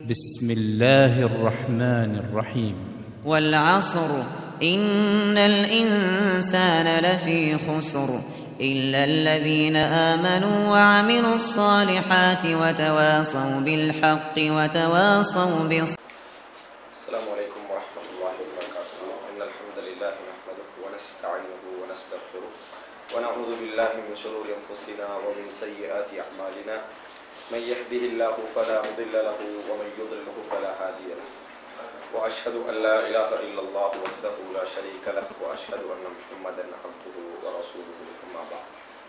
بسم الله الرحمن الرحيم والعصر إن الإنسان لفي خسر إلا الذين آمنوا وعملوا الصالحات وتواصوا بالحق وتواصوا بالصبر السلام عليكم ورحمة الله وبركاته إن الحمد لله نحمده ونستعينه ونستغفره ونعوذ بالله من شرور أنفسنا ومن سيئات أعمالنا من يهده الله فلا مضل له ومن يضلله فلا هادي له وأشهد أن لا إله إلا الله وحده لا شريك له وأشهد أن محمدا عبده ورسوله أما بعد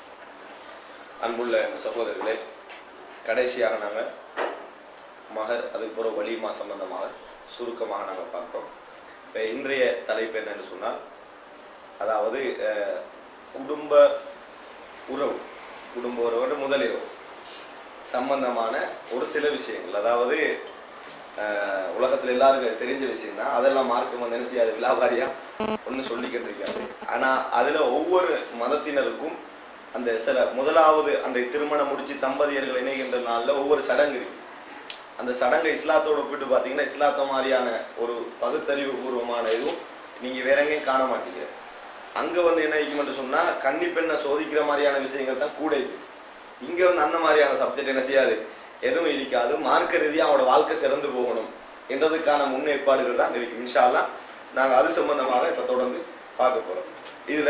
அன்புள்ள சகோதரர்களே கடைசியாக நாங்கள் மகர் அதுக்கு பிறகு வலிமா சம்பந்தமாக சுருக்கமாக நாங்கள் பார்த்தோம் இப்போ இன்றைய தலைப்பு என்னன்னு சொன்னால் அதாவது அஹ், குடும்ப உறவு குடும்ப உறவோட முதலிரவு சம்பந்தமான ஒரு சில விஷயங்கள் அதாவது அஹ், உலகத்துல எல்லாருக்கும் தெரிஞ்ச விஷயம் தான் அதெல்லாம் மார்க்கம் வந்து என்ன செய்யாது வியாபாரியா ஒன்று சொல்லிக்கிட்டு இருக்காது ஆனா அதுல ஒவ்வொரு மதத்தினருக்கும் அந்த சில முதலாவது அந்த திருமணம் முடிச்சு தம்பதியர்கள் இணைகின்ற நாள்ல ஒவ்வொரு சடங்கு இருக்கு அந்த சடங்கை இஸ்லாத்தோட ஒப்பிட்டு பார்த்தீங்கன்னா இஸ்லாத்த மாதிரியான ஒரு பகுத்தறிவு பூர்வமான இதுவும் நீங்க வேற எங்கேயும் காண மாட்டீங்க அங்க வந்து என்ன இருக்குமென்று சொன்னா கன்னி பெண்ணை சோதிக்கிற மாதிரியான விஷயங்கள் தான் கூட இருக்கு இங்க வந்து அந்த மாதிரியான சப்ஜெக்ட் என்ன செய்யாது எதுவும் இருக்காது மார்க்க ரீதியாக அவனோட வாழ்க்கை சிறந்து போகணும் என்றதுக்கான முன்னேற்பாடுகள் தான் இருக்கு இன்ஷா அல்லாஹ் நாங்க அது சம்பந்தமாக இப்ப தொடர்ந்து பார்க்க போறோம் இதுல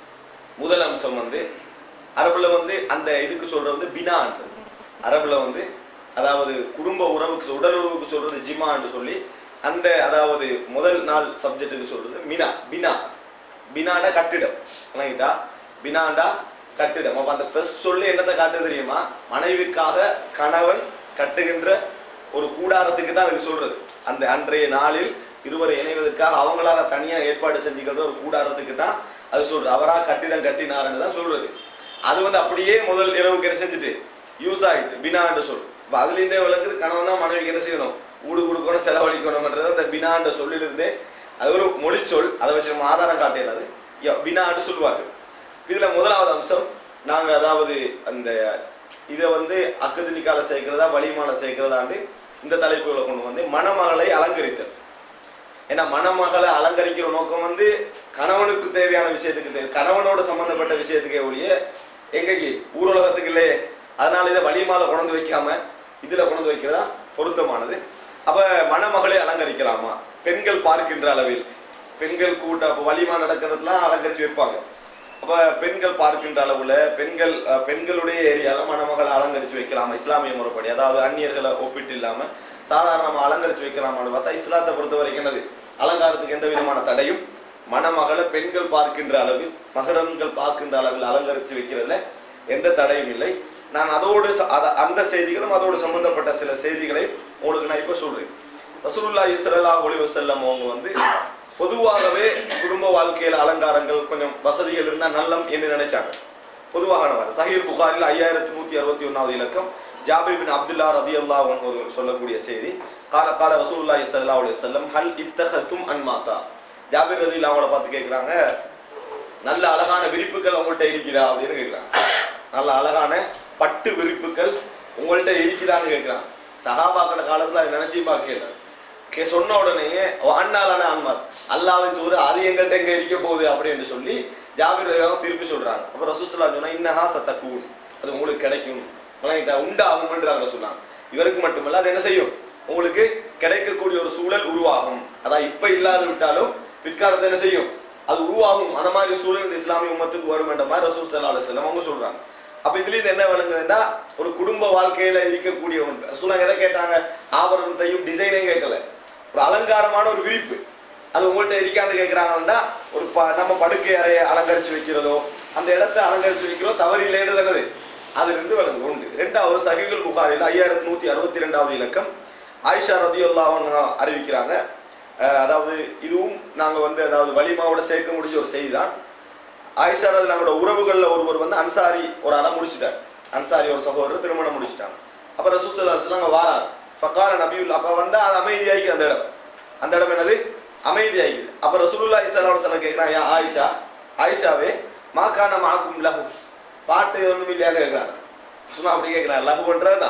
முதல் அம்சம் வந்து அரபுல வந்து அந்த இதுக்கு சொல்றது வந்து பினான்றது அரபுல வந்து அதாவது குடும்ப உறவுக்கு சொ- உடல் உறவுக்கு சொல்றது ஜிமான்னு சொல்லி அந்த அதாவது முதல் நாள் சப்ஜெக்ட்டுக்கு சொல்றது மினா பினா பினாண்டா கட்டிடம் விளங்கிட்டா பினாண்டா கட்டிடம் அப்ப அந்த ஃபர்ஸ்ட் சொல்லி என்னத்தை காட்டு தெரியுமா மனைவிக்காக கணவன் கட்டுகின்ற ஒரு கூடாரத்துக்கு தான் அதுக்கு சொல்றது அந்த அன்றைய நாளில் இருவரை இணைவதற்காக அவங்களாக தனியா ஏற்பாடு செஞ்சுக்கிற ஒரு கூடாரத்துக்கு தான் அது சொல்றது அவரா கட்டிடம் கட்டினாருன்னு தான் சொல்றது அது வந்து அப்படியே முதல் இரவுக்கு என்ன செஞ்சுட்டு யூஸ் ஆகிட்டு பினான்னு சொல் இப்போ அதுலேருந்தே விளக்குது கணவன் தான் மனைவிக்கு என்ன செய்யணும் ஊடு கொடுக்கணும் செலவழிக்கணும்ன்றது அந்த பினான்ற சொல்லிலிருந்தே அது ஒரு மொழிச்சொல் அதை வச்சு நம்ம ஆதாரம் காட்டியது பினான்னு சொல்லுவார்கள் இதுல முதலாவது அம்சம் நாங்க அதாவது அந்த இதை வந்து அக்கது நிக்கால சேர்க்கிறதா வலிமால சேர்க்கிறதாண்டு இந்த தலைப்புகளை கொண்டு வந்து மணமகளை அலங்கரித்தல் ஏன்னா மணமகளை அலங்கரிக்கிற நோக்கம் வந்து கணவனுக்கு தேவையான விஷயத்துக்கு தேவை கணவனோட சம்பந்தப்பட்ட விஷயத்துக்கே ஒழிய எங்கேக்கு ஊரலகத்துக்கு இல்லையே அதனால இதை வலிமால கொண்டு வைக்காம இதுல கொண்டு வைக்கிறதா பொருத்தமானது அப்ப மணமகளை அலங்கரிக்கலாமா பெண்கள் பார்க்கின்ற அளவில் பெண்கள் கூட்ட அப்ப வலிமா நடக்கிறதுலாம் அலங்கரிச்சு வைப்பாங்க அப்ப பெண்கள் பார்க்கின்ற அளவுல பெண்கள் அஹ், பெண்களுடைய ஏரியால மணமகளை அலங்கரிச்சு வைக்கலாமா இஸ்லாமிய முறைப்படி அதாவது அந்நியர்களை ஒப்பிட்டு இல்லாம சாதாரணமா அலங்கரிச்சு வைக்கலாமான்னு பார்த்தா இஸ்லாத்தை பொறுத்த வரைக்கும் என்னது அலங்காரத்துக்கு எந்த விதமான தடையும் மணமகளை பெண்கள் பார்க்கின்ற அளவில் மகரங்கள் பார்க்கின்ற அளவில் அலங்கரிச்சு வைக்கிறதுல எந்த தடையும் இல்லை நான் அதோடு ச- அத- அந்த செய்திகளும் அதோடு சம்பந்தப்பட்ட சில செய்திகளை உங்களுக்கு நான் இப்ப சொல்றேன் ரசூலுல்லாஹி ஸல்லல்லாஹு அலைஹி வஸல்லம் அவங்க வந்து பொதுவாகவே குடும்ப வாழ்க்கையில அலங்காரங்கள் கொஞ்சம் வசதிகள் இருந்தா நல்லம் என்று நினைச்சாங்க பொதுவாக சஹீல் புகாரில் ஐயாயிரத்தி நூத்தி அறுபத்தி ஒன்னாவது இலக்கம் ஜாபிர் பின் அப்துல்லா ரதி ஒரு சொல்லக்கூடிய செய்தி கால கால ரசூலுல்லாஹி ஸல்லல்லாஹு அலைஹி வஸல்லம் ஹல் இத்தஹத்தும் அன்மாதா ஜாபிர் ரதி அவங்கள பார்த்து கேட்குறாங்க நல்ல அழகான விரிப்புகள் உங்கள்கிட்ட இருக்குதா அப்படின்னு கேட்குறாங்க நல்ல அழகான பட்டு விரிப்புகள் உங்கள்கிட்ட இருக்குதான்னு கேட்குறாங்க சகாபாக்கிற காலத்துல அதை நினைச்சு பார்க்கல கே சொன்ன உடனேயே அண்ணாலான அன்மார் அல்லாவின் தூரு அது எங்கள்கிட்ட எங்க இருக்க போகுது அப்படின்னு சொல்லி ஜாபிர் ரலியல்லாஹு திருப்பி சொல்றாங்க அப்ப ரசூலுல்லாஹி சொன்னா இன்னஹா சத்தக்கூன் அது உங்களுக்கு கிடைக்கும் விளங்கிட்டா உண்டாகும்ன்றாங்க சொன்னாங்க இவருக்கு மட்டுமல்ல அது என்ன செய்யும் உங்களுக்கு கிடைக்கக்கூடிய ஒரு சூழல் உருவாகும் அதான் இப்ப இல்லாது விட்டாலும் பிற்காலத்தை என்ன செய்யும் அது உருவாகும் அந்த மாதிரி சூழல் இந்த இஸ்லாமிய உம்மத்துக்கு வரும் என்ற மாதிரி ரசூல் ஸல்லல்லாஹு அலைஹி வஸல்லம் அவங்க சொல்றாங்க அப்ப இதுல இருந்து என்ன விளங்குதுன்னா ஒரு குடும்ப வாழ்க்கையில இருக்கக்கூடிய ஒன்று ரசூலாங்க எதை கேட்டாங்க ஆபரணத்தையும் டிசைனையும் கேட்கல ஒரு அலங்காரமான ஒரு விரிப்பு அது உங்கள்ட்ட இருக்கான்னு கேட்குறாங்கன்னா ஒரு ப நம்ம படுக்கை அறையை அலங்கரிச்சு வைக்கிறதோ அந்த இடத்தை அலங்கரிச்சு வைக்கிறதோ தவறில்லைன்றது என்னது அதுல இருந்து விளங்கு உண்டு ரெண்டாவது சஹீகுல் புகாரில் ஐயாயிரத்தி நூத்தி அறுபத்தி ரெண்டாவது இலக்கம் ஆயிஷா ரதியுல்லாஹு அறிவிக்கிறாங்க அஹ் அதாவது இதுவும் நாங்க வந்து அதாவது வலிமாவோட சேர்க்க முடிஞ்ச ஒரு செய்தி தான் ஆயிஷா ரதி நம்மளோட உறவுகள்ல ஒருவர் வந்து அன்சாரி ஒரு அறை முடிச்சிட்டார் அன்சாரி ஒரு சகோதரர் திருமணம் முடிச்சிட்டாங்க அப்ப ரசூசல்லா அங்க வாரார் ஃபக்கால நபியுல் அப்ப வந்து அது அமைதியாகி அந்த இடம் அந்த இடம் என்னது அமைதியாகி அப்ப ரசூலுல்லாஹி ஸல்லல்லாஹு அலைஹி வஸல்லம் கேக்குறாங்க யா ஆயிஷா ஆயிஷாவே மாக்கான மாக்கும் லஹு பாட்டு ஒண்ணும் இல்லையான்னு கேட்குறாங்க சும்மா அப்படி கேட்குறாங்க லஹு பண்றது தான்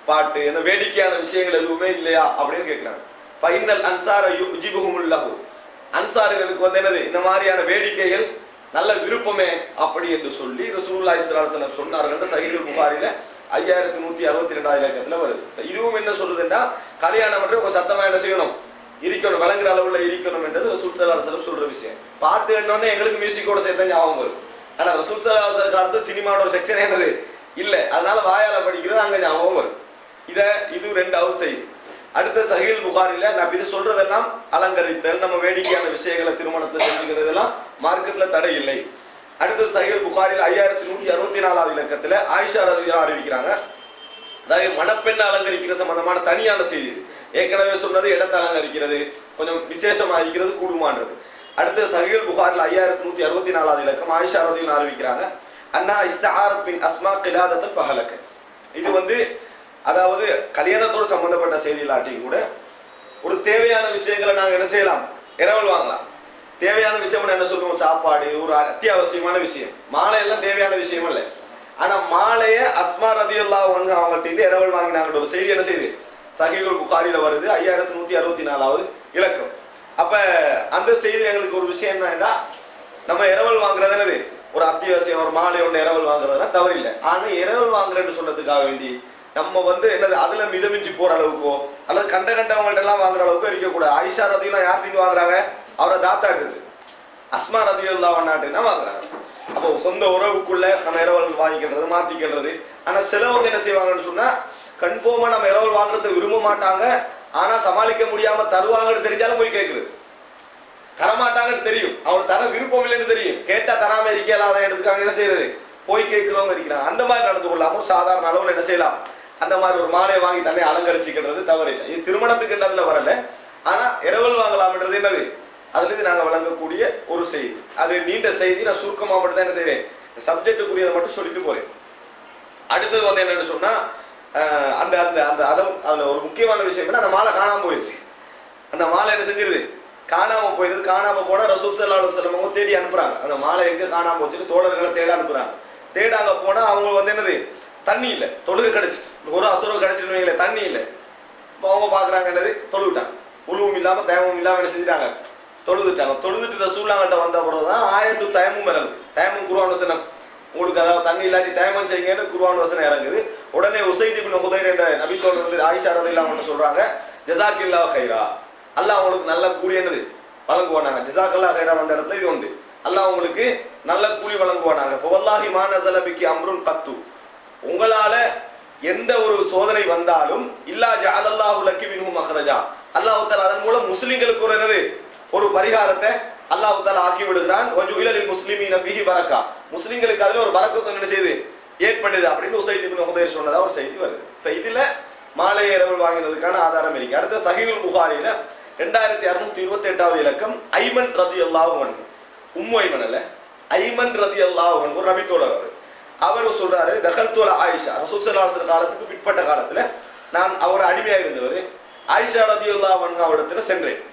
பாட்டு என்ன வேடிக்கையான விஷயங்கள் எதுவுமே இல்லையா அப்படின்னு கேட்கிறாங்க ஃபைனல் அன்சார யுஜிபுகுமுல்லஹு அன்சாரிகளுக்கு வந்து என்னது இந்த மாதிரியான வேடிக்கைகள் நல்ல விருப்பமே அப்படி என்று சொல்லி ரசூலுல்லாஹி ஸல்லல்லாஹு அலைஹி வஸல்லம் சொன்னார்கள் சஹீஹுல் புகாரில ஐயாயிரத்தி நூத்தி அறுபத்தி ரெண்டாவது இலக்கத்துல வருது இதுவும் என்ன சொல்லுதுன்னா கல்யாணம் பண்ற கொஞ்சம் சத்தமா என்ன செய்யணும் இருக்கணும் விளங்குற அளவுல இருக்கணும் என்றது ரசூல் ஸல்லல்லாஹு அலைஹி வஸல்லம் சொல்ற விஷயம் பாட்டு என்னோடனே எங்களுக்கு மியூசிக்கோட சேர்த்து ஞாபகம் வரும் ஆனா ரசூல் ஸல்லல்லாஹு அலைஹி வஸல்லம் காலத்து சினிமாவோட ஒரு செக்ஷன் என்னது இல்ல அதனால வாயால படிக்கிறது அங்க ஞாபகம் வரும் இத இது ரெண்டாவது செய்தி அடுத்த சஹீல் புகாரில நான் இது சொல்றதெல்லாம் அலங்கரித்தல் நம்ம வேடிக்கையான விஷயங்களை திருமணத்தை செஞ்சுக்கிறதெல்லாம் மார்க்கத்துல தடை இல்லை அடுத்தது சஹீல் புகாரில் ஐயாயிரத்தி நூத்தி அறுபத்தி நாலாவது இலக்கத்துல ஆயிஷா ரதியா அறிவிக்கிறாங்க அதாவது மணப்பெண்ணை அலங்கரிக்கிற சம்பந்தமான தனியான செய்தி இது. ஏற்கனவே சொன்னது இடத்தை அலங்கரிக்கிறது கொஞ்சம் விசேஷமா இருக்கிறது கூடுமான்றது அடுத்து சஹீல் புகாரில் ஐயாயிரத்தி நூத்தி அறுபத்தி நாலாவது இலக்கம் ஆயிஷா ரதியும் அறிவிக்கிறாங்க அண்ணா இஸ்தாரத் பின் அஸ்மா கிலாதத்து ஃபஹலக்க இது வந்து அதாவது கல்யாணத்தோடு சம்பந்தப்பட்ட செய்தி இல்லாட்டியும் கூட ஒரு தேவையான விஷயங்களை நாங்க என்ன செய்யலாம் இரவல் வாங்கலாம் தேவையான விஷயம் என்ன சொல்லுவோம் சாப்பாடு ஒரு அத்தியாவசியமான விஷயம் மாலை எல்லாம் தேவையான விஷயம் இல்லை ஆனா மாலைய அஸ்மா ரதி அல்லா அவங்கள்ட்ட இருந்து இரவல் வாங்கினாங்க ஒரு செய்தி என்ன செய்யுது சஹீகுல் புகாரில வருது ஐயாயிரத்தி நூத்தி அறுபத்தி நாலாவது இலக்கம் அப்ப அந்த செய்தி எங்களுக்கு ஒரு விஷயம் என்னன்னா நம்ம இரவல் வாங்குறது என்னது ஒரு அத்தியாவசியம் ஒரு மாலை ஒன்று இரவல் வாங்குறதுலாம் தவறில்லை ஆனா இரவல் வாங்குறேன்னு சொன்னதுக்காக வேண்டி நம்ம வந்து என்னது அதுல மிதமிஞ்சு போற அளவுக்கோ அல்லது கண்ட கண்டவங்கள்ட்ட எல்லாம் வாங்குற அளவுக்கு இருக்கக்கூடாது ஆயிஷா ரதியெல்லாம் யார்கிட்ட வாங்குறாங்க அவரை தாத்தா இருக்கு அஸ்மா ரதியுல்லா நாட்டு தான் வாங்குறாங்க அப்போ சொந்த உறவுக்குள்ள நம்ம இரவல் வாங்கிக்கிறது மாத்திக்கிறது ஆனா சிலவங்க என்ன செய்வாங்கன்னு சொன்னா கன்ஃபார்மா நம்ம இரவல் வாங்குறதை விரும்ப மாட்டாங்க ஆனா சமாளிக்க முடியாம தருவாங்கன்னு தெரிஞ்சாலும் போய் கேட்குறது தரமாட்டாங்கன்னு தெரியும் அவன் தர விருப்பம் இல்லைன்னு தெரியும் கேட்டா தராம இருக்கலாத இடத்துக்கு அவங்க என்ன செய்யறது போய் கேட்கிறவங்க இருக்கிறாங்க அந்த மாதிரி நடந்து கொள்ளாம ஒரு சாதாரண அளவுல என்ன செய்யலாம் அந்த மாதிரி ஒரு மாலையை வாங்கி தன்னை அலங்கரிச்சுக்கிறது தவறில்லை இது திருமணத்துக்கு என்னதுல வரல ஆனா இரவல் வாங்கலாம்ன்றது என்னது அதுல இருந்து நாங்க வழங்கக்கூடிய ஒரு செய்தி அது நீண்ட செய்தி நான் சுருக்கமா மட்டும் தான் என்ன செய்றேன் சப்ஜெக்டுக்குரியதை மட்டும் சொல்லிட்டு போறேன் அடுத்தது வந்து என்னன்னு சொன்னா அஹ், அந்த அந்த அந்த அதம் அதுல ஒரு முக்கியமான விஷயம் என்ன அந்த மாலை காணாம போயிருக்கு அந்த மாலை என்ன செஞ்சிருது காணாம போயிருது காணாம போனா ரசூல் சல்லா அலுவலம் அவங்க தேடி அனுப்புறாங்க அந்த மாலை எங்க காணாம போச்சுன்னு தோழர்களை தேட அனுப்புறாங்க தேட அங்க போனா அவங்க வந்து என்னது தண்ணி இல்ல தொழுகை கிடைச்சிட்டு ஒரு அசுரம் கிடைச்சிட்டு வைங்களேன், தண்ணி இல்ல இப்போ அவங்க பாக்குறாங்க என்னது தொழுவிட்டாங்க உழுவும் இல்லாம தயமும் இல்லாம என்ன செஞ்சுட்டாங்க தொழுதுட்டாங்க தொழுதுட்டு ரசூல்லாங்கிட்ட வந்த பிறகு தான் ஆயத்து தயமும் இறங்கு தயமும் குருவான் வசனம் உங்களுக்கு அதாவது தண்ணி இல்லாட்டி தயமம் செய்யுங்கன்னு குருவான் வசனம் இறங்குது உடனே உசைதி பின் ஹுதைர் என்ற நபித்தோடு வந்து ஆயிஷா ரதில்லாம சொல்றாங்க ஜசாக்கில்லா ஹைரா அல்லாஹ் உங்களுக்கு நல்ல கூலி என்னது வழங்குவானாங்க ஜிசாக்கல்லா ஹைரா வந்த இடத்துல இது உண்டு அல்லாஹ் உங்களுக்கு நல்ல கூலி வழங்குவானாங்க ஃபவல்லாஹி மா நஸலபிக்கி அம்ருன் கத்து உங்களால எந்த ஒரு சோதனை வந்தாலும் இல்லா ஜஅலல்லாஹு லக்கி மின்ஹு மஹ்ரஜா அல்லாஹ் தஆலா அதன் மூலம் முஸ்லிம்களுக்கு ஒரு என்னது ஒரு பரிகாரத்தை அல்லாஹ் தஆலா ஆக்கி விடுகிறான் வஜுஇல லில் முஸ்லிமீன ஃபீஹி பரக்கா முஸ்லிம்களுக்கு அதுல ஒரு பரக்கத்து என்ன செய்யுது ஏற்படுது அப்படின்னு உசைத் இப்னு ஹுதைர் சொன்னதா ஒரு செய்தி வருது இப்ப இதுல மாலை இரவல் வாங்கினதுக்கான ஆதாரம் இருக்கு அடுத்த சஹீஹுல் புகாரில ரெண்டாயிரத்தி அறுநூத்தி இருபத்தி எட்டாவது இலக்கம் ஐமன் ரதி அல்லாஹ் உம்மு ஐமன் அல்ல ஐமன் ரதி அல்லாஹ் ஒரு நபித்தோழர் அவர் அவர் சொல்றாரு தகல் தோல ஆயிஷா ரசூசல்லாசர் காலத்துக்கு பிற்பட்ட காலத்துல நான் அவர் அடிமையா இருந்தவர் ஆயிஷா ரதி அல்லா இடத்துல சென்றேன்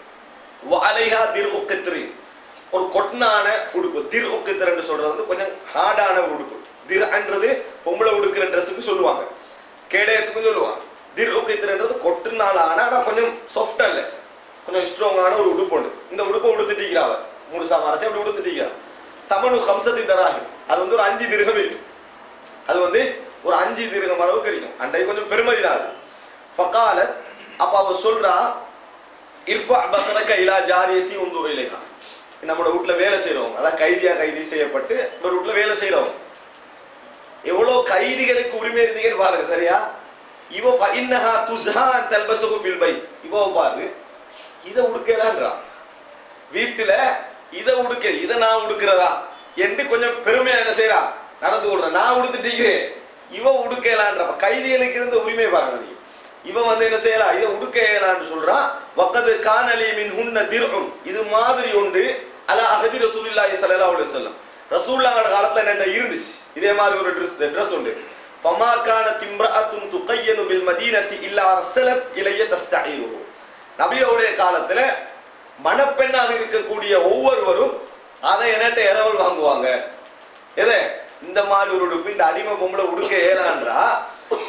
அலைஹா திர் உக்கத்திரி ஒரு கொட்னான உடுப்பு திர் உக்கத்திரன்னு சொல்றது வந்து கொஞ்சம் ஹார்டான உடுப்பு திர்ன்றது பொம்பளை உடுக்கிற ட்ரெஸ்ஸுக்கு சொல்லுவாங்க கேடயத்துக்கும் சொல்லுவாங்க திர் உக்கத்திரன்றது கொட்டுனால ஆனா ஆனா கொஞ்சம் சாஃப்டா இல்ல கொஞ்சம் ஸ்ட்ராங்கான ஒரு உடுப்பு உண்டு இந்த உடுப்பை உடுத்துட்டீங்கிறாவ முழுசா மறைச்சு அப்படி உடுத்துட்டீங்கிறா தமனு ஹம்சத்தி தராகு அது வந்து ஒரு அஞ்சு திருகம் இருக்கு அது வந்து ஒரு அஞ்சு திருகம் அளவுக்கு இருக்கும் அண்டை கொஞ்சம் பெருமதி தான் அது ஃபகால அப்ப அவ சொல்றா இர்ஃபா பசரக்க இலா ஜாரியத்தி உந்துரு இலைகா நம்மளோட வீட்டுல வேலை செய்றவங்க அதான் கைதியா கைதி செய்யப்பட்டு ஒரு வீட்டுல வேலை செய்றவங்க எவ்வளவு கைதிகளுக்கு உரிமை இருந்தீங்கன்னு பாருங்க சரியா இவ ஃப இன்னஹா துஸ்ஹா அன் தல்பசுகு ஃபில் பை இவ பாரு இத உடுக்கலான்றா வீட்டுல இத உடுக்க இத நான் உடுக்கிறதா என்று கொஞ்சம் பெருமையா என்ன செய்யறா நடந்து கொள்ற நான் உடுத்துட்டீங்க இவ உடுக்கலான்ற கைதிகளுக்கு இருந்த உரிமை பாருங்க நீங்க இவ வந்து என்ன செய்யலாம் இதை உடுக்கலான்னு சொல்றா வக்கது கானலி மின் ஹுன்ன திர்உம் இது மாதிரி உண்டு அலா அகதி ரசூலுல்லாஹி ஸல்லல்லாஹு அலைஹி வஸல்லம் ரசூலுல்லாஹோட காலத்துல என்ன இருந்துச்சு இதே மாதிரி ஒரு ட்ரெஸ் ட்ரெஸ் உண்டு ஃபமா கானத் இம்ரஅத்துன் துகையனு பில் மதீனத்தி இல்லா அர்சலத் இலைய தஸ்தஈருஹு நபியோடைய காலத்துல மணப்பெண்ணாக இருக்கக்கூடிய ஒவ்வொருவரும் அதை என்னட்ட இரவல் வாங்குவாங்க எதை இந்த மாதிரி ஒரு உடுப்பு இந்த அடிமை பொம்பளை உடுக்க ஏலான்றா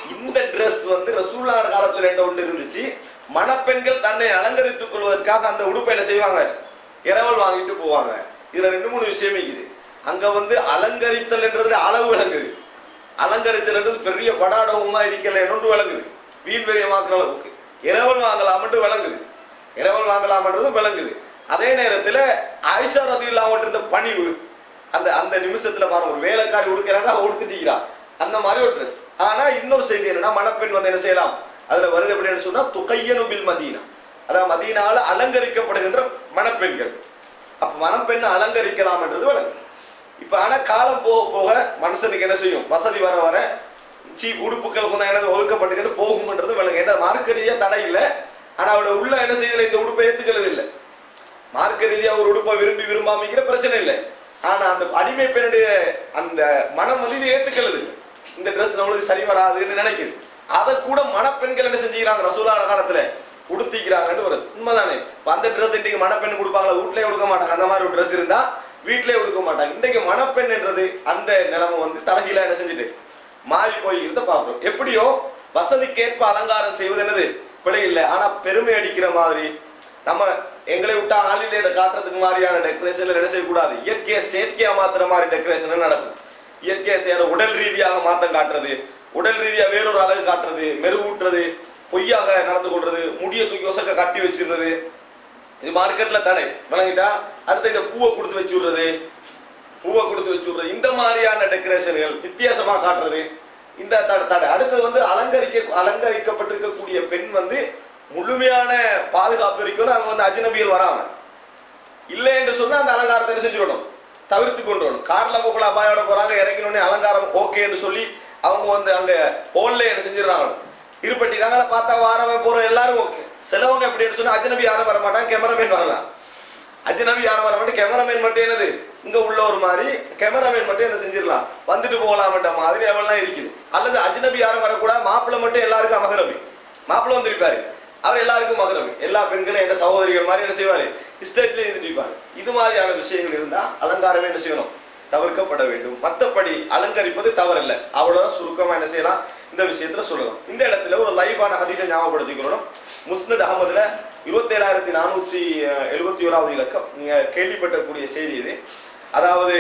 இந்த ட்ரெஸ் வந்து ரசூல்லான காலத்துல ரெண்டு ஒன்று இருந்துச்சு மணப்பெண்கள் தன்னை அலங்கரித்துக் கொள்வதற்காக அந்த உடுப்பை என்ன செய்வாங்க இரவல் வாங்கிட்டு போவாங்க இதுல ரெண்டு மூணு விஷயம் இருக்குது அங்க வந்து அலங்கரித்தல் என்றது அளவு விளங்குது அலங்கரிச்சல்ன்றது பெரிய படாடவமா இருக்கல என்று விளங்குது வீண் வெறியமாக்குற அளவுக்கு இரவல் வாங்கலாம்ட்டு விளங்குது இரவல் வாங்கலாம்ன்றது விளங்குது அதே நேரத்துல ஆயிஷா ரதி இல்லாம இருந்த பணிவு அந்த அந்த நிமிஷத்துல பாருங்க ஒரு வேலைக்காரி உடுக்கிறாங்க அவ உடுத்துட்டீங்களா அந்த மாதிரி ஒரு ட்ரெஸ் ஆனா இன்னொரு செய்தி என்னன்னா மணப்பெண் வந்து என்ன செய்யலாம் அதுல வருது அப்படின்னு சொன்னா துகையனு பில் மதீனா அதாவது மதீனால அலங்கரிக்கப்படுகின்ற மணப்பெண்கள் அப்ப மணப்பெண்ணை அலங்கரிக்கலாம்ன்றது விளங்கு இப்ப ஆனா காலம் போக போக மனுஷனுக்கு என்ன செய்யும் வசதி வர வர சீப் உடுப்புகள் கொஞ்சம் என்னது ஒதுக்கப்பட்டுக்கிட்டு போகும்ன்றது விளங்கு ஏன்னா மார்க்க ரீதியா தடை இல்லை ஆனா அவட உள்ள என்ன செய்யல இந்த உடுப்பை ஏத்துக்கிறது இல்லை மார்க்க ரீதியா ஒரு உடுப்பை விரும்பி விரும்பாமிக்கிற பிரச்சனை இல்லை ஆனா அந்த அடிமை பெண்ணுடைய அந்த மனம் வந்து இதை ஏத்துக்கிறது இல்லை இந்த ட்ரெஸ் நம்மளுக்கு சரி வராதுன்னு நினைக்குது அதை கூட மணப்பெண்கள் என்ன செஞ்சுக்கிறாங்க ரசூலான காலத்துல உடுத்திக்கிறாங்கன்னு வருது உண்மைதானே இப்ப அந்த ட்ரெஸ் இன்னைக்கு மணப்பெண் கொடுப்பாங்களா வீட்லயே கொடுக்க மாட்டாங்க அந்த மாதிரி ஒரு ட்ரெஸ் இருந்தா வீட்லயே கொடுக்க மாட்டாங்க இன்றைக்கு மணப்பெண் என்றது அந்த நிலைமை வந்து தலகீழா என்ன செஞ்சுட்டு மாறி போய் இருந்த பார்க்கிறோம் எப்படியோ வசதிக்கேற்ப அலங்காரம் செய்வது என்னது பிழை இல்லை ஆனா பெருமை அடிக்கிற மாதிரி நம்ம எங்களை விட்டா ஆளிலே காட்டுறதுக்கு மாதிரியான டெக்கரேஷன்ல என்ன செய்யக்கூடாது இயற்கையை செயற்கையா மாத்துற மாதிரி டெக்கரேஷன் நடக்கும் இயற்கையை செய்யற உடல் ரீதியாக மாத்தம் காட்டுறது உடல் ரீதியா வேறொரு அழகு காட்டுறது மெருகூட்டுறது பொய்யாக நடந்து கொள்றது முடிய தூக்கி ஒசக்க கட்டி வச்சிடுறது இது மார்க்கெட்ல தடை விளங்கிட்டா அடுத்து இந்த பூவை கொடுத்து வச்சு விடுறது பூவை கொடுத்து வச்சு விடுறது இந்த மாதிரியான டெக்கரேஷன்கள் வித்தியாசமா காட்டுறது இந்த தடை தடை அடுத்தது வந்து அலங்கரிக்க அலங்கரிக்கப்பட்டிருக்கக்கூடிய பெண் வந்து முழுமையான பாதுகாப்பு இருக்கணும் அங்க வந்து அஜ்னபிகள் வராம இல்லை என்று சொன்னா அந்த அலங்காரத்தை என்ன செஞ்சுடணும் தவிர்த்து கொண்டு வரணும் கார்ல போகல அபாயோட போறாங்க இறங்கினோடனே அலங்காரம் ஓகே என்று சொல்லி அவங்க வந்து அங்க ஹோல்ல என்ன செஞ்சிடறாங்க இருப்பட்டிறாங்க பார்த்தா வாரவன் போற எல்லாரும் ஓகே சிலவங்க எப்படின்னு சொன்னா அஜ்னபி யாரும் வர மாட்டாங்க கேமராமேன் வரலாம் அஜ்னபி யாரும் வர மாட்டேன் கேமராமேன் மட்டும் என்னது இங்க உள்ள ஒரு மாதிரி கேமராமேன் மட்டும் என்ன செஞ்சிடலாம் வந்துட்டு போகலாம்ன்ற மாதிரி அவெல்லாம் இருக்குது அல்லது அஜ்னபி யாரும் வரக்கூடாது மாப்பிள்ளை மட்டும் எல்லாருக்கும் மகரபி மாப்பிள்ளை வந்திருப்பாரு அவர் எல்லாருக்கும் மகரபி எல்லா பெண்களும் எந்த சகோதரிகள் மாதிரி என்ன செய்வாரு இஷ்டத்துல இருந்துருப்பாரு இது மாதிரியான விஷயங்கள் இருந்தா அலங்காரமே என்ன செய்யணும் தவிர்க்கப்பட வேண்டும் மத்தபடி அலங்கரிப்பது தவறல்ல அவ்வளவுதான் சுருக்கமா என்ன செய்யலாம் இந்த விஷயத்துல சொல்லலாம் இந்த இடத்துல ஒரு லைவான ஹதீஸை ஞாபகப்படுத்திக்கணும் முஸ்னத் அகமதுல இருபத்தேழாயிரத்தி நானூத்தி எழுபத்தி ஓராவது இலக்கம் நீங்க கேள்விப்பட்டக்கூடிய செய்தி இது அதாவது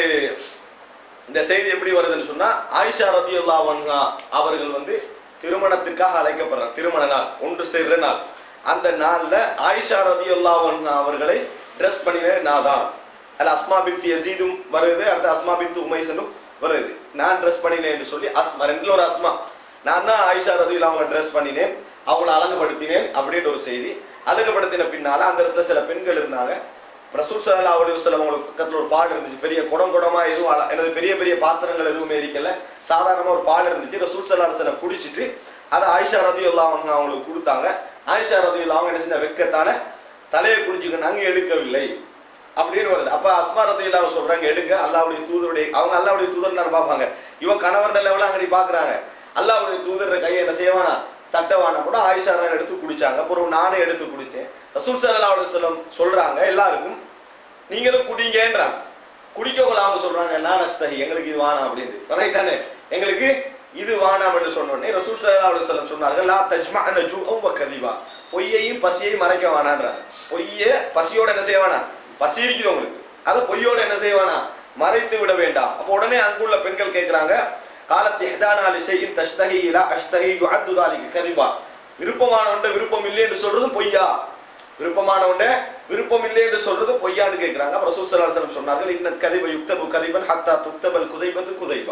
இந்த செய்தி எப்படி வருதுன்னு சொன்னா ஆயிஷா ரதியுல்லா வன்ஹா அவர்கள் வந்து திருமணத்துக்காக அழைக்கப்படுறாங்க திருமண நாள் ஒன்று சேர்ற நாள் அந்த நாள்ல ஆயிஷா ரதியுல்லா வன்ஹா அவர்களை ட்ரெஸ் பண்ணினது நான் தான் அதுல அஸ்மா பின் யசீதும் வருது அடுத்து அஸ்மா பின் உமைசனும் வருது நான் ட்ரெஸ் பண்ணினேன் என்று சொல்லி அஸ்மா ரெண்டுல ஒரு அஸ்மா நான் தான் ஆயிஷா ரதியுல்லா அவங்க ட்ரெஸ் பண்ணினேன் அவங்கள அழகுபடுத்தினேன் அப்படின்ற ஒரு செய்தி அழகுபடுத்தின பின்னால அந்த இடத்துல சில பெண்கள் இருந்தாங்க ரசூல் சல்லா அலி வசலம் அவங்களுக்கு பக்கத்துல ஒரு பால் இருந்துச்சு பெரிய குடம் குடமா எதுவும் அல- எனது பெரிய பெரிய பாத்திரங்கள் எதுவுமே இருக்கல சாதாரணமா ஒரு பால் இருந்துச்சு ரசூல் சல்லா அலுவலம் குடிச்சிட்டு அதை ஆயிஷா ரதி அவங்க அவங்களுக்கு கொடுத்தாங்க ஆயிஷா ரதி அவங்க என்ன செஞ்ச வெக்கத்தால தலையை குடிச்சுக்கினாங்க எடுக்கவில்லை அப்படின்னு வருது அப்ப அஸ்மா ரதி இல்லாம சொல்றாங்க எடுங்க அல்லாவுடைய தூதருடைய அவங்க அல்லாவுடைய தூதர் நான் பார்ப்பாங்க இவன் கணவர் லெவலில் அங்கே பாக்குறாங்க அல்லாவுடைய தூதர் கையை என்ன செய்வானா தட்டவானா கூட ஆயிஷா ராணி எடுத்து குடிச்சாங்க அப்புறம் நானே எடுத்து குடிச்சேன் ரசூல் சல்லா அலுவலம் சொல்றாங்க எல்லாருக்கும் நீங்களும் குடிங்கன்றாங்க குடிக்கவங்கள அவங்க சொல்றாங்க நான் அஸ்தகி எங்களுக்கு இது வானா அப்படின்னு ரைட்டானே எங்களுக்கு இது வானாம் என்று சொன்னோடனே ரசூல் சல்லா அலுவலம் சொன்னார்கள் லா தஜ்மா நஜூம் கதிபா பொய்யையும் பசியையும் மறைக்க வேணான்றாங்க பொய்ய பசியோட என்ன செய்ய வேணாம் பசி இருக்குது உங்களுக்கு அதை பொய்யோட என்ன செய்ய வேணாம் மறைத்து விட வேண்டாம் அப்போ உடனே அங்குள்ள பெண்கள் கேட்கிறாங்க காலத் இஹ்தானா லிஷையின் தஷ்தஹி இலா அஷ்தஹி யுஅத்து தாலிக கதிபா விருப்பமான ஒன்றை விருப்பம் இல்லை என்று சொல்றது பொய்யா விருப்பமான ஒன்றை விருப்பம் இல்லை என்று சொல்றது பொய்யான்னு கேட்கிறாங்க அப்புறம் ரசூல் சொன்னார்கள் இன்ன கதிப யுக்தபு கதிபன் ஹத்தா துக்தபல் குதைபது குதைபா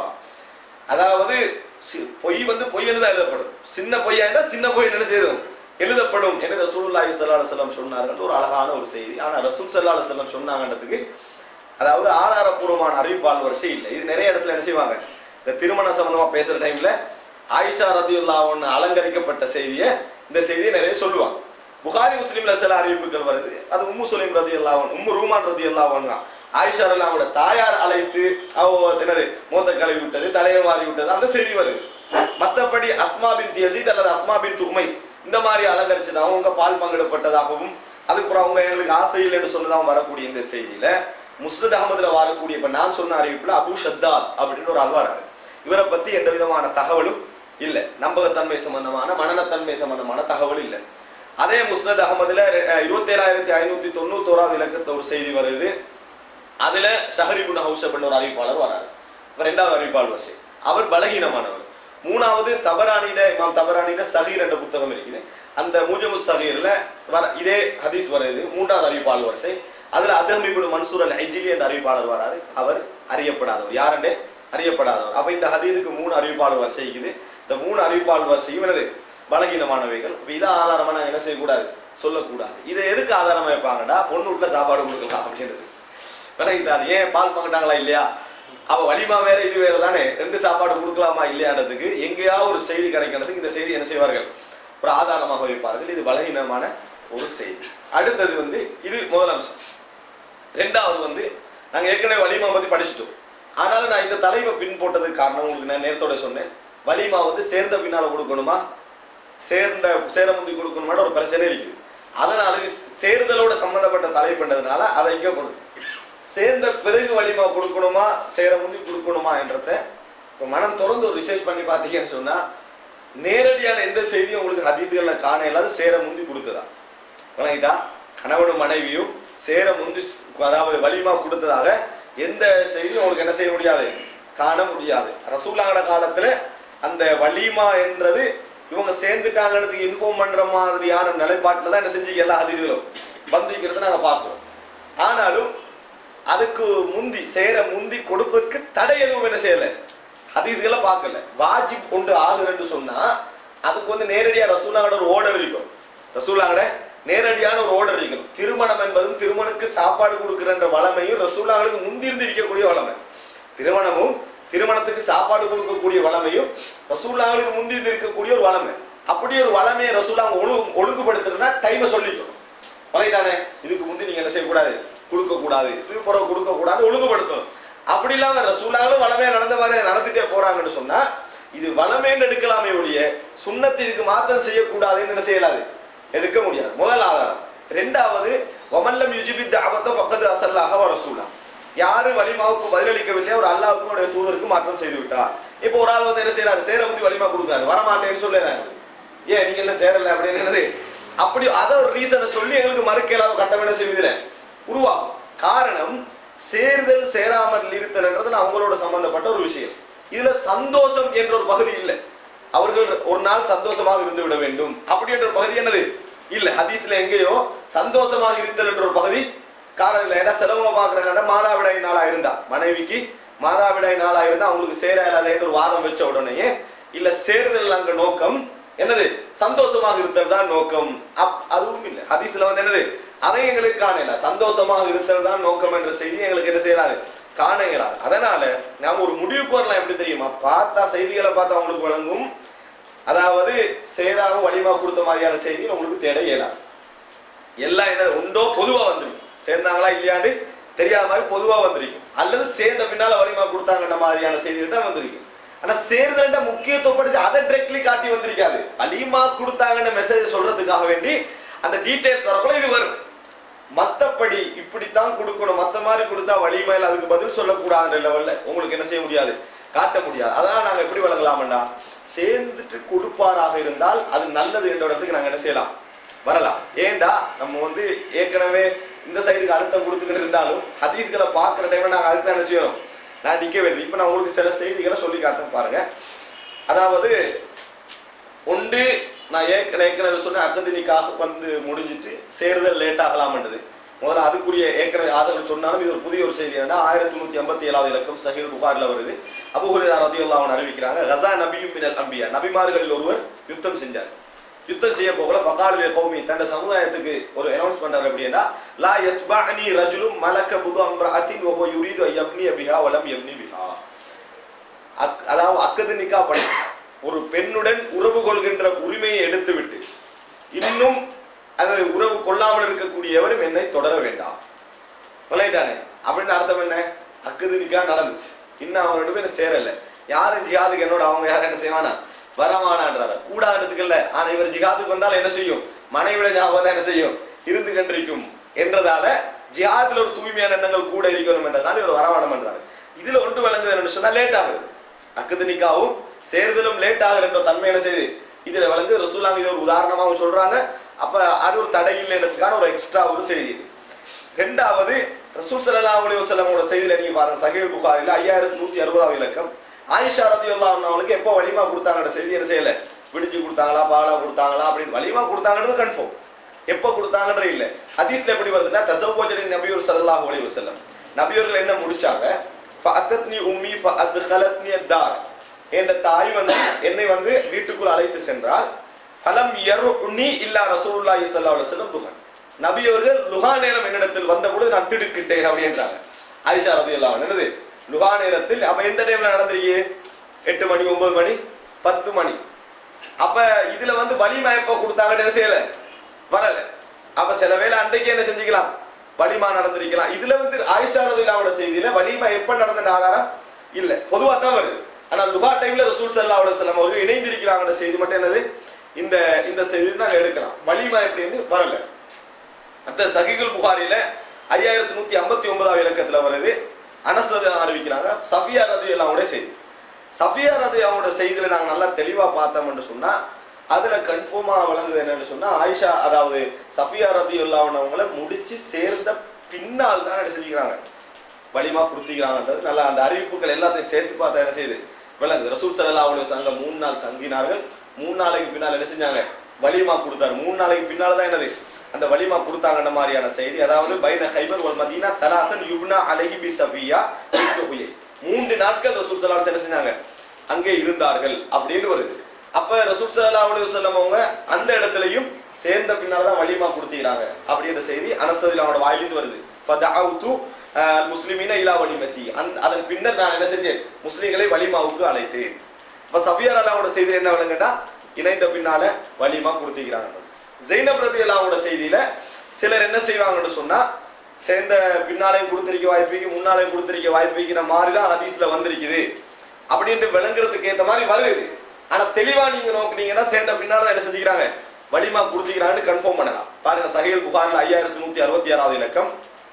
அதாவது சி- பொய் வந்து பொய்ன்னு தான் எழுதப்படும் சின்ன பொய்யா இருந்தா சின்ன பொய் என்ன செய்யும் எழுதப்படும் என்று ரசூலுல்லாஹி ஸல்லல்லாஹு அலைஹி வஸல்லம் சொன்னார்கள் ஒரு அழகான ஒரு செய்தி ஆனா ரசூல் ஸல்லல்லாஹு அலைஹி வஸல்லம் சொன்னாங்கன்றதுக்கு அதாவது ஆதாரப்பூர்வமான அறிவிப்பால் வரிசை இல்லை இது நிறைய இடத்துல என்ன செய்வாங்க இந்த திருமணம் சம்பந்தமா பேசுற டைம்ல ஆயிஷா ரதியுல்லா ஒன்று அலங்கரிக்கப்பட்ட செய்தியை இந்த செய்தியை நிறைய சொல்லுவாங்க புகாரி முஸ்லீம்ல சில அறிவிப்புகள் வருது அது உம்மு சுலைம் ரதி அல்லாவன் உம்மு ரூமான் ரதி அல்லாவன் ஆயிஷா அல்லாவோட தாயார் அழைத்து அவ என்னது மூத்த கழுவி விட்டது தலையை மாறி விட்டது அந்த செய்தி வருது மத்தபடி அஸ்மா பின் யசீத் அல்லது அஸ்மா பின் துமைஸ் இந்த மாதிரி அலங்கரிச்சது அவங்க பால் பங்கிடப்பட்டதாகவும் அதுக்கப்புறம் அவங்க எங்களுக்கு ஆசை இல்லைன்னு சொன்னதாகவும் வரக்கூடிய இந்த செய்தியில முஸ்னத் அகமதுல வரக்கூடிய இப்ப நான் சொன்ன அறிவிப்புல அபு ஷத்தாத் அப்படின்னு ஒரு அல்வாராரு இவரை பத்தி எந்த விதமான தகவலும் இல்ல நம்பகத்தன்மை சம்பந்தமான மனநத்தன்மை சம்பந்தமான தகவல் இல்ல அதே முஸ்னத் அகமதுல இருபத்தி ஏழாயிரத்தி ஐநூத்தி தொண்ணூத்தோராவது இலக்கத்துல ஒரு செய்தி வருது அதுல ஷஹரிபுன் ஹவுஷப் ஒரு அறிவிப்பாளர் வராரு இப்ப ரெண்டாவது அறிவிப்பாளர் வரிசை அவர் பலகீனமானவர் மூணாவது தபரானில இமாம் தபரானில சகீர் என்ற புத்தகம் இருக்குது அந்த மூஜமு சகீர்ல வர இதே ஹதீஸ் வருது மூன்றாவது அறிவிப்பாளர் வரிசை அதுல அதம் இப்னு மன்சூர் அல் ஐஜிலி என்ற அறிவிப்பாளர் வராரு அவர் அறியப்படாதவர் யாருண்டே அறியப்படாதவர் அப்ப இந்த ஹதீஸுக்கு மூணு அறிவிப்பாளர் வரிசை இருக்குது இந்த மூணு அறிவிப்பாளர் வரிசையும் என்னது பலகீனமானவைகள் அப்ப இதை ஆதாரமா நாங்க என்ன செய்யக்கூடாது சொல்லக்கூடாது இதை எதுக்கு ஆதாரமா வைப்பாங்கடா பொண்ணு வீட்டுல சாப்பாடு கொடுக்கலாம் அப்படின்றது விளங்கிட்டாரு ஏன் பால் பங்கிட்டாங்களா இல்லையா அவ வலிமா வேற இது வேற தானே ரெண்டு சாப்பாடு கொடுக்கலாமா இல்லையான்றதுக்கு எங்கேயா ஒரு செய்தி கிடைக்கிறதுக்கு இந்த செய்தி என்ன செய்வார்கள் ஒரு ஆதாரமாக வைப்பார்கள் இது பலகீனமான ஒரு செய்தி அடுத்தது வந்து இது முதல் அம்சம் ரெண்டாவது வந்து நாங்க ஏற்கனவே வலிமா பத்தி படிச்சிட்டோம் ஆனாலும் நான் இந்த தலைவை பின் போட்டதுக்கு காரணம் உங்களுக்கு நான் நேரத்தோட சொன்னேன் வலிமா வந்து சேர்ந்த பின்னால கொடுக்கணுமா சேர்ந்த சேர முந்தி கொடுக்கணுமான ஒரு பிரச்சனை இருக்குது அதனால இது சேர்தலோட சம்பந்தப்பட்ட தலைப்புன்றதுனால அதை இங்கே கொடுக்கும் சேர்ந்த பிறகு வலிமா கொடுக்கணுமா சேர முந்தி கொடுக்கணுமா என்றத இப்போ மனம் திறந்து ஒரு ரிசர்ச் பண்ணி பார்த்தீங்கன்னு சொன்னா நேரடியான எந்த செய்தியும் உங்களுக்கு ஹதீதுகள்ல காண இல்லாத சேர முந்தி கொடுத்ததா வணங்கிட்டா கணவனும் மனைவியும் சேர முந்தி ஸ்- அதாவது வலிமா கொடுத்ததாக எந்த செய்தியும் உங்களுக்கு என்ன செய்ய முடியாது காண முடியாது ரசூலாங்கட காலத்துல அந்த வலிமா என்றது இவங்க சேர்ந்துட்டாங்கன்றதுக்கு இன்ஃபார்ம் பண்ற மாதிரியான நிலைப்பாட்டில் தான் என்ன செஞ்சு எல்லா ஹதீதுகளும் பந்திக்கிறத நாங்க பார்க்கிறோம் ஆனாலும் அதுக்கு முந்தி சேர முந்தி கொடுப்பதற்கு தடை எதுவும் என்ன செய்யல ஹதீதுகளை பார்க்கல வாஜிப் ஒன்று ஆகுதுன்னு சொன்னா அதுக்கு வந்து நேரடியா ரசூலாங்கட ஒரு ஓர்டர் இருக்கும் ரசூலாங்கட நேரடியான ஒரு ஓர்டர் இருக்கணும் திருமணம் என்பதும் திருமணுக்கு சாப்பாடு கொடுக்குறன்ற வளமையும் ரசூலாங்களுக்கு முந்திருந்து இருக்கக்கூடிய வளமை திருமணமும் திருமணத்துக்கு சாப்பாடு கொடுக்கக்கூடிய வளமையும் ரசூலாங்களுக்கு முந்திருந்து இருக்கக்கூடிய ஒரு வளமை அப்படி ஒரு வளமையை ரசூலாங்க ஒழுங்கு ஒழுங்குபடுத்துறதுன்னா டைமை சொல்லிக்கணும் வகைதானே இதுக்கு முந்தி நீங்க என்ன செய்யக்கூடாது கொடுக்க கூடாது இது பிறகு கொடுக்க கூடாது ஒழுங்குபடுத்தணும் அப்படி இல்லாம ரசூலாங்களும் வளமையா நடந்த மாதிரி நடந்துட்டே போறாங்கன்னு சொன்னா இது வளமேன்னு எடுக்கலாமே ஒழிய சுண்ணத்து இதுக்கு மாத்தம் செய்யக்கூடாதுன்னு என்ன செய்யலாது எடுக்க முடியாது முதல் ஆதாரம் ரெண்டாவது வமல்லம் யுஜிபி தாபத்த பக்கத்து அசல்லாக ரசூலா யாரு வலிமாவுக்கு பதிலளிக்கவில்லையோ ஒரு அல்லாவுக்கும் அவருடைய தூதருக்கு மாற்றம் செய்து விட்டார் இப்போ ஒரு ஆள் வந்து என்ன செய்யறாரு சேர முந்தி வலிமா கொடுக்குறாரு வரமாட்டேன்னு சொல்லுறாரு ஏன் நீங்க என்ன சேரல அப்படின்னு என்னது அப்படி அதை ஒரு ரீசனை சொல்லி எங்களுக்கு மறுக்க இல்லாத கட்டம் என்ன செய்வதில்லை உருவாகும் காரணம் சேர்தல் சேராமல் இருத்தல்ன்றதுல அவங்களோட சம்பந்தப்பட்ட ஒரு விஷயம் இதுல சந்தோஷம் என்ற ஒரு பகுதி இல்லை அவர்கள் ஒரு நாள் சந்தோஷமாக இருந்து விட வேண்டும் அப்படி என்ற ஒரு பகுதி என்னது இல்ல ஹதீஸ்ல எங்கேயோ சந்தோஷமாக இருத்தல் என்ற ஒரு பகுதி காரணம் இல்லை ஏன்னா செலவங்க பாக்குறாங்க மாதாவிடாய் நாளா இருந்தா மனைவிக்கு மாதாவிடாய் நாளா இருந்தா அவங்களுக்கு சேர இல்லாத ஒரு வாதம் வச்ச உடனே இல்ல சேருதல் அங்க நோக்கம் என்னது சந்தோஷமாக இருத்தல் தான் நோக்கம் அப் அதுவும் இல்லை ஹதீஸ்ல வந்து என்னது அதை எங்களுக்கு காணல சந்தோஷமாக இருத்தல் தான் நோக்கம் என்ற செய்தி எங்களுக்கு என்ன செய்யறாது காண இயலாது அதனால நாம ஒரு முடிவுக்கு வரலாம் எப்படி தெரியுமா பார்த்தா செய்திகளை பார்த்தா உங்களுக்கு வழங்கும் அதாவது சேராக வலிமா கொடுத்த மாதிரியான செய்தி உங்களுக்கு தேட இயலாது எல்லாம் என்ன உண்டோ பொதுவா வந்திருக்கும் சேர்ந்தாங்களா இல்லையாண்டு தெரியாத மாதிரி பொதுவா வந்திருக்கும் அல்லது சேர்ந்த பின்னால வலிமா கொடுத்தாங்கன்ற மாதிரியான செய்திகள் தான் வந்திருக்கு ஆனா சேர்தல்ட முக்கியத்துவப்படுத்தி அதை டிரெக்ட்லி காட்டி வந்திருக்காது வலிமா கொடுத்தாங்கன்ற மெசேஜ் சொல்றதுக்காக வேண்டி அந்த டீடைல்ஸ் வரக்குள்ள இது வரும் மத்தபடி இப்படித்தான் கொடுக்கணும் மத்த மாதிரி கொடுத்தா வலிமையில் அதுக்கு பதில் சொல்லக்கூடாதுன்ற லெவல்ல உங்களுக்கு என்ன செய்ய முடியாது காட்ட முடியாது அதனால நாங்க எப்படி வழங்கலாம்டா சேர்ந்துட்டு கொடுப்பாராக இருந்தால் அது நல்லது என்ற இடத்துக்கு நாங்க என்ன செய்யலாம் வரலாம் ஏன்டா நம்ம வந்து ஏற்கனவே இந்த சைடுக்கு அழுத்தம் கொடுத்துக்கிட்டு இருந்தாலும் ஹதீஸ்களை பார்க்குற டைம்ல நாங்கள் அதுக்கு தான் என்ன செய்யணும் நான் நிக்க வேண்டியது இப்போ நான் உங்களுக்கு சில செய்திகளை சொல்லி காட்டுறேன் பாருங்க அதாவது ஒன்று நான் ஏற்கனவே ஏற்கனவே சொன்ன அகதினிக்காக வந்து முடிஞ்சிட்டு சேருதல் லேட் ஆகலாம்ன்றது முதல்ல அதுக்குரிய ஏற்கனவே ஆதரவு சொன்னாலும் இது ஒரு புதிய ஒரு செய்தி என்னன்னா ஆயிரத்தி நூத்தி எண்பத்தி ஏழாவது இலக்கம் சஹீல் புகார்ல வருது அபுஹுரா ரதியுல்லா அவன் அறிவிக்கிறாங்க ரசா நபியும் மினல் அம்பியா நபிமார்களில் ஒருவர் யுத்தம் செஞ்சார் யுத்தம் செய்ய போகல ஃபகாலுடைய கௌமி தன்னை சமுதாயத்துக்கு ஒரு அனௌன்ஸ் பண்றாரு அப்படின்னா லா யத்பஅனி ரஜுலும் மலக்க புது அம்ரஅத்தின் வஹுவ யுரீது அன் யப்னி பிஹா வலம் யப்னி பிஹா அக் அதாவது அக்கது நிக்கா பண்ணி ஒரு பெண்ணுடன் உறவு கொள்கின்ற உரிமையை எடுத்துவிட்டு இன்னும் அது உறவு கொள்ளாமல் இருக்கக்கூடியவரும் என்னை தொடர வேண்டாம் விளையாட்டானே அப்படின்னு அர்த்தம் என்ன அக்கது நிக்கா நடந்துச்சு இன்னும் அவங்க ரெண்டு பேரும் சேரல யாரும் ஜிஹாதுக்கு என்னோட அவங்க யாரும் என்ன செய்வானா வரமானான்றாரு கூடாதுறதுக்கு இல்ல ஆனா இவர் ஜிஹாதுக்கு வந்தால் என்ன செய்யும் மனைவிட ஞாபகம் தான் என்ன செய்யும் இருந்து கண்டிருக்கும் என்றதால ஜிஹாதுல ஒரு தூய்மையான எண்ணங்கள் கூட இருக்கணும் என்றதால இவர் வரவானம் பண்றாரு இதுல ஒன்று விளங்குது என்னன்னு சொன்னா லேட் ஆகுது அக்கது நிக்காவும் சேர்தலும் லேட் ஆகுற தன்மை என்ன செய்யுது இதுல விளங்கு ரசூலாங்க இது ஒரு உதாரணமாக சொல்றாங்க அப்ப அது ஒரு தடை இல்லைன்றதுக்கான ஒரு எக்ஸ்ட்ரா ஒரு செய்தி இது. ரெண்டாவது ரசூல் ஸல்லல்லாஹு அலைஹி வஸல்லமோட செய்தியில நீங்க பாருங்க சஹீஹ் புகாரில ஐயாயிரத்தி நூத்தி அறுபதாவது இலக்கம் ஆயிஷா ரதியல்லாஹு அவங்களுக்கு எப்போ வலிமா கொடுத்தாங்கன்ற செய்தி என்ன செய்யல விடிஞ்சு கொடுத்தாங்களா பாலா கொடுத்தாங்களா அப்படின்னு வலிமா கொடுத்தாங்கன்றது கன்ஃபார்ம் எப்போ கொடுத்தாங்கன்ற இல்ல ஹதீஸ்ல எப்படி வருதுன்னா தசவ்வஜரின் நபியூர் ஸல்லல்லாஹு அலைஹி வஸல்லம் நபியர்கள் என்ன முடிச்சாங்க ஃபஅத்தத்னி உம்மி ஃபஅத்கலத்னி அத்தார் என்ற தாய் வந்து என்னை வந்து வீட்டுக்குள் அழைத்து சென்றால் ஃபலம் யருனி இல்லா ரசூலுல்லாஹி ஸல்லல்லாஹு அலைஹி வஸல்லம் துஹன் நபி அவர்கள் லுகா நேரம் என்னிடத்தில் வந்தபொழுது நான் திடுக்கிட்டேன் அப்படின்றாங்க ஆயிஷா ரதியல்லாஹு அன்ஹா என்னது லுகா நேரத்தில் அப்ப எந்த டைம்ல நடந்திருக்கு எட்டு மணி ஒன்பது மணி பத்து மணி அப்ப இதுல வந்து வலிமா எப்ப கொடுத்தாங்கன்னு என்ன செய்யல வரல அப்ப சில வேளை அன்றைக்கு என்ன செஞ்சுக்கலாம் வலிமா நடந்திருக்கலாம் இதுல வந்து ஆயிஷா ரதியல்லாஹு செய்தியில வலிமா எப்ப நடந்த ஆதாரம் இல்ல பொதுவா தான் வருது ஆனா லுகா டைம்ல ரசூல் ஸல்லல்லாஹு அலைஹி வஸல்லம் அவர்கள் இணைந்திருக்கிறாங்கன்ற செய்தி மட்டும் என்னது இந்த இந்த செய்தி நாங்க எடுக்கலாம் வலிமா எப்படின்னு வரல அடுத்த சகிகுல் புகாரில ஐயாயிரத்தி நூத்தி ஐம்பத்தி ஒன்பதாவது இலக்கத்துல வருது அனஸ் ரதி அறிவிக்கிறாங்க சஃபியா ரதி எல்லாவோட செய்தி சஃபியா ரதி அவங்களோட செய்தியில நாங்க நல்லா தெளிவா பார்த்தோம்னு சொன்னா அதுல கன்ஃபார்மா விளங்குது என்னன்னு சொன்னா ஆயிஷா அதாவது சஃபியா ரதி அவங்கள முடிச்சு சேர்ந்த பின்னால் தான் என்ன செஞ்சுக்கிறாங்க வலிமா கொடுத்துக்கிறாங்கன்றது நல்லா அந்த அறிவிப்புகள் எல்லாத்தையும் சேர்த்து பார்த்தா என்ன செய்யுது விளங்குது ரசூல் ஸல்லல்லாஹு அலைஹி வஸல்லம் அங்க மூணு நாள் தங்கினார்கள் மூணு நாளைக்கு பின்னால் என்ன செஞ்சாங்க வலிமா கொடுத்தாரு மூணு நாளைக்கு பின்னால தான் என்னது அந்த வலிமா கொடுத்தாங்கன்ற மாதிரியான செய்தி அதாவது பைன ஹைபர் வல் மதீனா தலாத்தன் யுப்னா அலைஹி பி சஃபியா பித்துஹுயே. மூன்று நாட்கள் ரசூல் ஸல்லல்லாஹு அலைஹி வஸல்லம் என்ன செஞ்சாங்க அங்கே இருந்தார்கள் அப்படின்னு வருது அப்ப ரசூல் ஸல்லல்லாஹு அலைஹி வஸல்லம் அவங்க அந்த இடத்துலயும் சேர்ந்த பின்னால தான் வலிமா கொடுத்துக்கிறாங்க அப்படின்ற செய்தி அனஸ்ததில் அவனோட வாயிலிருந்து வருது ஃபதஅவுது முஸ்லிமீன இலா வலிமதி அந்த அதன் பின்னர் நான் என்ன செஞ்சேன் முஸ்லிம்களை வலிமாவுக்கு அழைத்தேன் இப்ப சஃபியார் அல்லாவோட செய்தியில் என்ன விளங்குண்டா இணைந்த பின்னால வலிமா கொடுத்துக்கிறாங்க ஜெயினப் ரதி அல்லாவோட செய்தியில சிலர் என்ன செய்வாங்கன்னு சொன்னா சேர்ந்த பின்னாலையும் கொடுத்திருக்க வாய்ப்புக்கு முன்னாலையும் கொடுத்திருக்க வாய்ப்புக்கிற மாதிரி தான் ஹதீஸ்ல வந்திருக்குது அப்படின்ட்டு விளங்குறதுக்கு ஏத்த மாதிரி வருது ஆனா தெளிவா நீங்க நோக்குனீங்கன்னா சேர்ந்த பின்னால தான் என்ன செஞ்சுக்கிறாங்க வலிமா கொடுத்துக்கிறாங்கன்னு கன்ஃபார்ம் பண்ணலாம் பாருங்க சஹீல் புகாரில் ஐயாயிரத்தி நூத்தி அறுபத்தி ஆறாவது இலக்கம்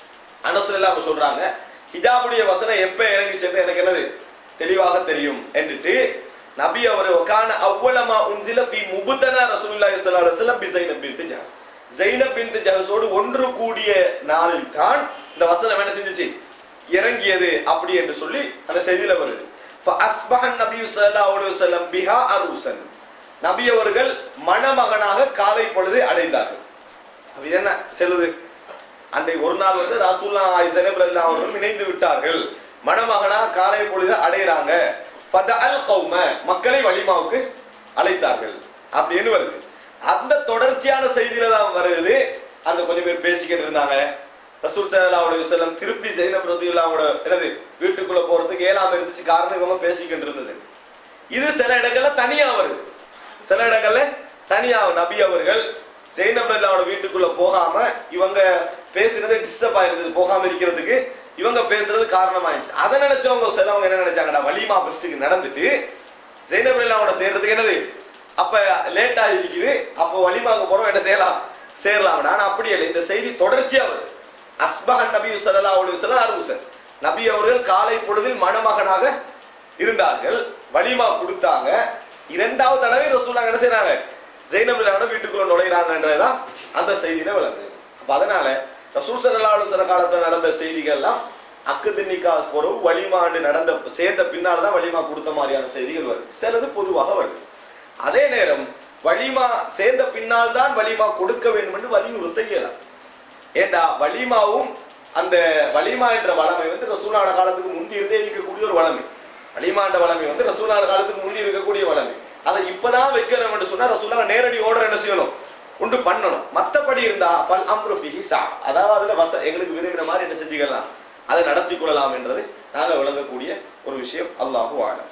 அனசுல அவங்க சொல்றாங்க ஹிஜாபுடைய வசனம் எப்ப இறங்கிச்சது எனக்கு என்னது தெளிவாக தெரியும் என்றுட்டு நபி அவர் ஒக்கான அவ்வளமா உஞ்சில ஃபி முபுத்தனா ரசூலுல்லாஹி ஸல்லல்லாஹு அலைஹி வஸல்லம் பி Zainab bint Jahsh Zainab bint ஜஹஸோடு ஒன்று கூடிய நாளில் தான் இந்த வசனம் என்ன செஞ்சுச்சு இறங்கியது அப்படி என்று சொல்லி அந்த செய்தியில வருது فأصبح النبي صلى الله عليه وسلم بها عروسا நபி அவர்கள் மணமகனாக காலை பொழுது அடைந்தார்கள் அப்ப இது என்ன செல்லுது அன்றைக்கு ஒரு நாள் வந்து ரசூல்லா ஜெனபிரல்லா அவர்கள் இணைந்து விட்டார்கள் மணமகனா காலை பொழுது அடைகிறாங்க ஃபதஅல் கௌம மக்களை வலிமாவுக்கு அழைத்தார்கள் அப்படின்னு வருது அந்த தொடர்ச்சியான செய்தியில தான் வருது அந்த கொஞ்சம் பேர் பேசிக்கிட்டு இருந்தாங்க ரசூல் ஸல்லல்லாஹு அலைஹி வஸல்லம் திருப்பி ஜெயினப் ரதியுல்லாவோட என்னது வீட்டுக்குள்ள போறதுக்கு ஏழாம இருந்துச்சு காரணம் இவங்க பேசிக்கிட்டு இருந்தது இது சில இடங்கள்ல தனியா வருது சில இடங்கள்ல தனியா நபி அவர்கள் ஜெயினப் ரதியுல்லாவோட வீட்டுக்குள்ள போகாம இவங்க பேசுறது டிஸ்டர்ப் ஆயிருந்தது போகாம இருக்கிறதுக்கு இவங்க பேசுறது காரணமாயிடுச்சு அதை நினைச்சவங்க சிலவங்க என்ன நினைச்சாங்கடா வலிமா ஃபர்ஸ்ட்டுக்கு நடந்துட்டு ஜெயினப் ரதியுல்லாவோட சேர்றதுக்கு என்னது அப்ப லேட் ஆகிருக்குது அப்போ வலிமாவுக்கு போறோம் என்ன செய்யலாம் சேரலாம் ஆனா அப்படி இல்லை இந்த செய்தி தொடர்ச்சியா வருது அஸ்பஹன் நபி ஸல்லல்லாஹு அலைஹி வஸல்லம் அருசன் நபி அவர்கள் காலை பொழுதில் மணமகனாக இருந்தார்கள் வலிமா கொடுத்தாங்க இரண்டாவது தடவை ரசூலுல்லாஹ் என்ன செய்றாங்க ஜெயினப் பிலாவோட வீட்டுக்குள்ள நுழைறாங்கன்றதுதான் அந்த செய்தியில விளங்குது அப்ப அதனால ரசூல் ஸல்லல்லாஹு அலைஹி வஸல்லம் காலத்துல நடந்த செய்திகள்லாம் அக்குது நிக்கா போறவு வலிமாண்டு நடந்த சேர்ந்த பின்னால் தான் வலிமா கொடுத்த மாதிரியான செய்திகள் வருது சிலது பொதுவாக வருது அதே நேரம் வலிமா சேர்ந்த பின்னால் தான் வலிமா கொடுக்க வேண்டும் என்று வலியுறுத்த இயலாம் ஏண்டா வலிமாவும் அந்த வலிமா என்ற வளமை வந்து ரசூலான காலத்துக்கு முந்தி இருந்தே இருக்கக்கூடிய ஒரு வளமை வலிமா என்ற வளமை வந்து ரசூலான காலத்துக்கு முந்தி இருக்கக்கூடிய வளமை அதை இப்பதான் வைக்கணும் என்று சொன்னா ரசூலா நேரடி ஓர்டர் என்ன செய்யணும் உண்டு பண்ணணும் மத்தபடி இருந்தா பல் அம்ரு ஃபிஹி சா அதாவது அதுல வச எங்களுக்கு விரும்பின மாதிரி என்ன செஞ்சுக்கலாம் அதை நடத்தி கொள்ளலாம் என்றது நாங்க விளங்கக்கூடிய ஒரு விஷயம் அல்லாஹு ஆலம்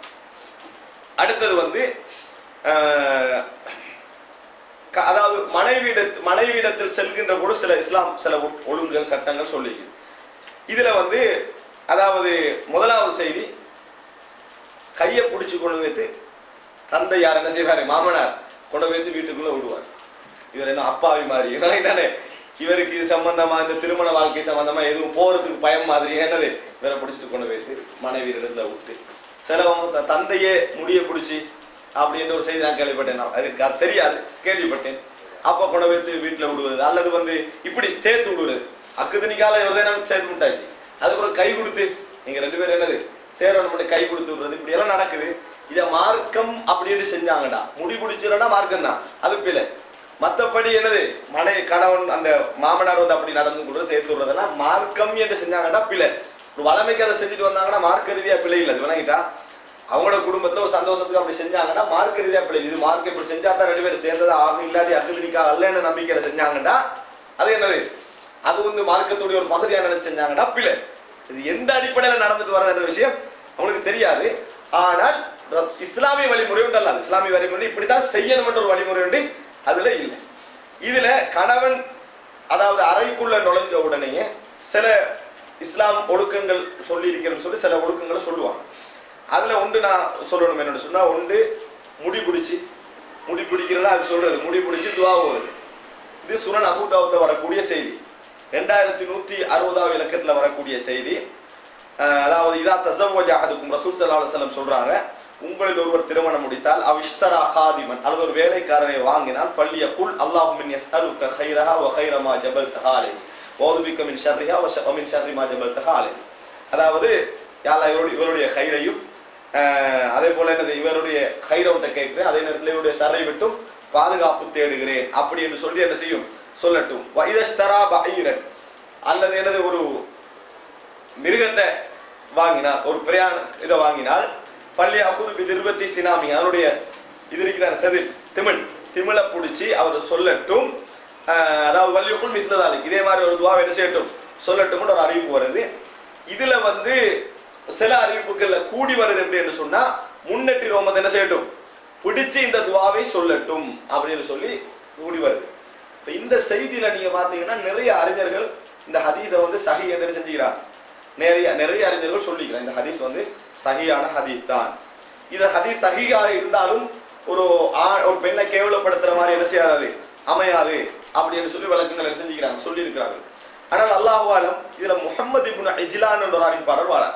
அடுத்தது வந்து ஆஹ், க- அதாவது மனைவியிடத் மனைவியிடத்தில் செல்கின்ற போது சில இஸ்லாம் சில ஒ- ஒழுங்குகள் சட்டங்கள் சொல்லிக்குது இதுல வந்து அதாவது முதலாவது செய்தி கையை பிடிச்சு கொண்டு வைத்து தந்தை யார் என்ன செய்வாரு மாமனார் கொண்டு வைத்து வீட்டுக்குள்ள விடுவார் இவர் என்ன அப்பாவி மாதிரி இவனை தானே இவருக்கு இது சம்பந்தமா இந்த திருமண வாழ்க்கை சம்பந்தமா எதுவும் போறதுக்கு பயம் மாதிரி என்னது இவரை பிடிச்சிட்டு கொண்டு வைத்து மனைவி இடத்துல விட்டு சிலவங்க த- தந்தையே முடிய பிடிச்சி அப்படின்னு ஒரு செய்தி நான் கேள்விப்பட்டேன் நான் அதுக்கு அது தெரியாது கேள்விப்பட்டேன் அப்பா கொண்டு வைத்து வீட்டுல விடுவது அல்லது வந்து இப்படி சேர்த்து விடுவது அக்குதனிக்கால இவரே நமக்கு சேர்த்து விட்டாச்சு அதுக்கப்புறம் கை கொடுத்து நீங்க ரெண்டு பேரும் என்னது சேரணும் மட்டும் கை கொடுத்து விடுறது இப்படி எல்லாம் நடக்குது இத மார்க்கம் அப்படின்னு செஞ்சாங்கடா முடி பிடிச்சிடனா மார்க்கம் தான் அது பிள்ளை மத்தபடி என்னது மனை கணவன் அந்த மாமனார் வந்து அப்படி நடந்து கூட சேர்த்து விடுறதெல்லாம் மார்க்கம் என்று செஞ்சாங்கன்னா பிள்ளை ஒரு வளமைக்கு அதை செஞ்சுட்டு வந்தாங்கன்னா மார்க்க ரீதியா பிள்ளை இல்லை அது விளங்கிட்டா அவங்களோட குடும்பத்துல ஒரு சந்தோஷத்துக்கு அப்படி செஞ்சாங்கன்னா மார்க்க ரீதியா பிள்ளை இது மார்க் இப்படி செஞ்சா தான் ரெண்டு பேரும் சேர்ந்ததா ஆகும் இல்லாட்டி அக்குதிரிக்கா அல்லன்னு நம்பிக்கையில செஞ்சாங்கன்னா அது என்னது அது வந்து மார்க்கத்துடைய ஒரு பகுதியா நினைச்சு செஞ்சாங்கன்னா பிள்ளை இது எந்த அடிப்படையில நடந்துட்டு வரதுன்ற விஷயம் அவங்களுக்கு தெரியாது ஆனால் இஸ்லாமிய வழிமுறை உண்டு அல்ல இஸ்லாமிய வழிமுறை இப்படித்தான் செய்யணும் என்ற ஒரு வழிமுறை உண்டு அதுல இல்லை இதுல கணவன் அதாவது அறைக்குள்ள நுழைஞ்ச உடனேயே சில இஸ்லாம் ஒழுக்கங்கள் சொல்லி இருக்கிறேன்னு சொல்லி சில ஒழுக்கங்களை சொல்லுவாங்க அதுல ஒன்று நான் சொல்லணும் என்னன்னு சொன்னா ஒன்று முடி பிடிச்சி முடி பிடிக்கிறேன்னா அது சொல்றது முடி பிடிச்சி துவா ஓதுது இது சுரன் அபுதாவுல வரக்கூடிய செய்தி ரெண்டாயிரத்தி நூத்தி அறுபதாவது இலக்கத்துல வரக்கூடிய செய்தி அஹ் அதாவது இதா தசவஜா அதுக்கும் ரசூல் சல்லா அலுவலம் சொல்றாங்க உங்களில் ஒருவர் திருமணம் முடித்தால் அவிஷ்தரா ஹாதிமன் அல்லது ஒரு வேலைக்காரரை வாங்கினால் ஃபல்லிய குல் அல்லாஹு மின் யஸ்அலுக கைரஹா வ கைர மா ஜபல்தஹா அலைஹி வௌதுபிக்க மின் ஷர்ரிஹா வ ஷ- வ மின் ஷர்ரி மா ஜபல்தஹா அலைஹி அதாவது யாரா இவருடைய இவருடைய கைரையும் அஹ், அதே போல என்னது இவருடைய கைரவுட்ட கேட்கிறேன் அதே நேரத்தில் இவருடைய சரை விட்டும் பாதுகாப்பு தேடுகிறேன் அப்படி என்று சொல்லி என்ன செய்யும் சொல்லட்டும் வைதஸ்தரா பஈரன் அல்லது என்னது ஒரு மிருகத்தை வாங்கினால் ஒரு பிரயாண இதை வாங்கினால் பள்ளி அகுது பிதிர்பத்தி சினாமி அதனுடைய இது இருக்குதான செதில் திமிழ் திமிழை பிடிச்சி அவர் சொல்லட்டும் அஹ், அதாவது வள்ளியுக்குள் மித்லதாலி இதே மாதிரி ஒரு துவா என்ன செய்யட்டும் சொல்லட்டும் ஒரு அறிவிப்பு வருது இதுல வந்து சில அறிவிப்புகள்ல கூடி வருது எப்படின்னு சொன்னா முன்னெட்டி ரோமத்தை என்ன செய்யட்டும் பிடிச்சு இந்த துவாவை சொல்லட்டும் அப்படின்னு சொல்லி கூடி வருது இப்ப இந்த செய்தியில நீங்க பாத்தீங்கன்னா நிறைய அறிஞர்கள் இந்த ஹதீஸை வந்து சஹி என்று செஞ்சுக்கிறாங்க நிறைய நிறைய அறிஞர்கள் சொல்லிக்கிறாங்க இந்த ஹதீஸ் வந்து சஹியான ஹதீஸ் தான் இது ஹதீஸ் சஹியாக இருந்தாலும் ஒரு ஆ- ஒரு பெண்ணை கேவலப்படுத்துற மாதிரி என்ன செய்யாது அமையாது அப்படின்னு சொல்லி விளக்கங்கள் என்ன செஞ்சுக்கிறாங்க சொல்லி இருக்கிறாங்க ஆனால் அல்லாஹ்வாலம் இதுல முஹம்மது இப்னு இஜ்லான் என்ற ஒரு அறிவிப்பாளர் வாழார்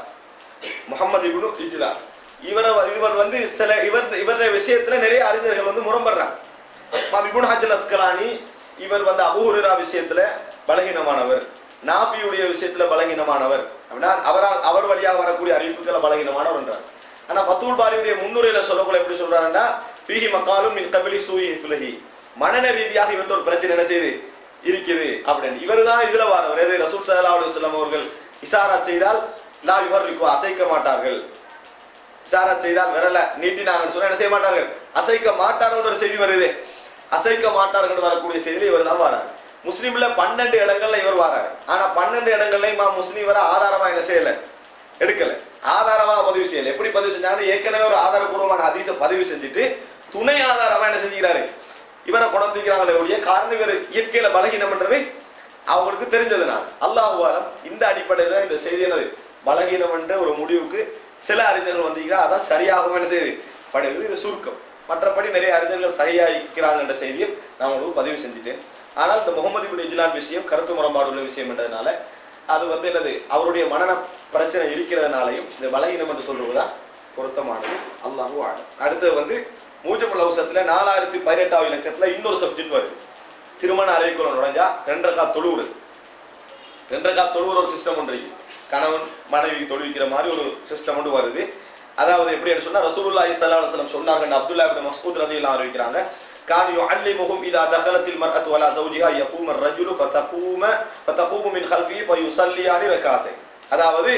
முகமது இப்னு இஜ்லான் இவரை இவர் வந்து சில இவர் இவருடைய விஷயத்துல நிறைய அறிஞர்கள் வந்து முரண்படுறாங்க இமாம் இப்னு ஹஜ்ஜல் அஸ்கலானி இவர் வந்து அபூ ஹுரைரா விஷயத்துல பலகீனமானவர் நாஃபியுடைய விஷயத்துல பலகீனமானவர் அப்படின்னா அவரால் அவர் வழியாக வரக்கூடிய அறிவிப்புகளை பலகீனமானவர் என்றார் ஆனா ஃபத்துல் பாரியுடைய முன்னுரையில சொல்லக்குள்ள எப்படி சொல்றாருன்னா ஃபீஹி மக்காலும் மின் கபிலி சூயி ஃபிலஹி மனநல ரீதியாக இவர்கிட்ட ஒரு பிரச்சனை என்ன செய்யுது இருக்குது அப்படின்னு இவர் தான் இதுல வாரவர் எது ரசூல் ஸல்லல்லாஹு அலைஹி வஸல்லம் அவர்கள் இசாரா செய்தால் லா யுஹர்ரிகு அசைக்க மாட்டார்கள் இசாரா செய்தால் விரல நீட்டினாங்கன்னு சொன்னா என்ன செய்ய மாட்டார்கள் அசைக்க மாட்டார்கள் ஒரு செய்தி வருது அசைக்க மாட்டார்கள் வரக்கூடிய செய்தியில இவர் தான் வராரு முஸ்லீம்ல பன்னெண்டு இடங்கள்ல இவர் வராரு ஆனா பன்னெண்டு இடங்கள்ல இமா முஸ்லீம் வர ஆதாரமா என்ன செய்யல எடுக்கல ஆதாரமா பதிவு செய்யல எப்படி பதிவு செஞ்சாங்கன்னா ஏற்கனவே ஒரு ஆதாரபூர்வமான ஹதீஸை பதிவு செஞ்சுட்டு துணை ஆதாரமா என்ன செஞ்சுக்கிறாரு இவரை குணத்துக்கிறாங்களே ஒழிய காரணம் இவர் இயற்கையில பலகீனம்ன்றது அவங்களுக்கு தெரிஞ்சதுனால அல்லாஹுவாலம் இந்த அடிப்படையில இந்த செய்தி என்னது பலகீனம் என்ற ஒரு முடிவுக்கு சில அறிஞர்கள் வந்தீங்கன்னா அதான் சரியாகும் என்ன செய்யுது படுது இது சுருக்கம் மற்றபடி நிறைய அறிஞர்கள் சரியாகிறாங்க என்ற செய்தியை நான் உங்களுக்கு பதிவு செஞ்சுட்டேன் ஆனால் இந்த முகமது இபின் இஜ்லான் விஷயம் கருத்து முரண்பாடு உள்ள விஷயம் என்றதுனால அது வந்து என்னது அவருடைய மனன பிரச்சனை இருக்கிறதுனாலையும் இந்த பலகீனம் என்று சொல்றதுதான் பொருத்தமானது அல்லாஹு ஆலம் அடுத்தது வந்து மூஜமுல் அவசத்துல நாலாயிரத்தி பதினெட்டாவது இலக்கத்துல இன்னொரு சப்ஜெக்ட் வருது திருமண அறைக்குள்ள நுழைஞ்சா ரெண்டரை கால் தொழுவுறது ரெண்டரை கால் தொழுவுற ஒரு சிஸ்டம் ஒன்று இருக்கு கணவன் மனைவிக்கு தொழுவிக்கிற மாதிரி ஒரு சிஸ்டம் ஒன்று வருது அதாவது எப்படின்னு சொன்னா ரசூலுல்லாஹி ஸல்லல்லாஹு அலைஹி வஸல்லம் சொன்னாங்க அப்துல்லா இப்னு மஸ்ஊத் ரலியல்லாஹு அறிவிக்கிறாங்க كان يعلمهم اذا دخلت المراه ولا زوجها يقوم الرجل فتقوم فتقوم من خلفه فيصليان ركعتين அதாவது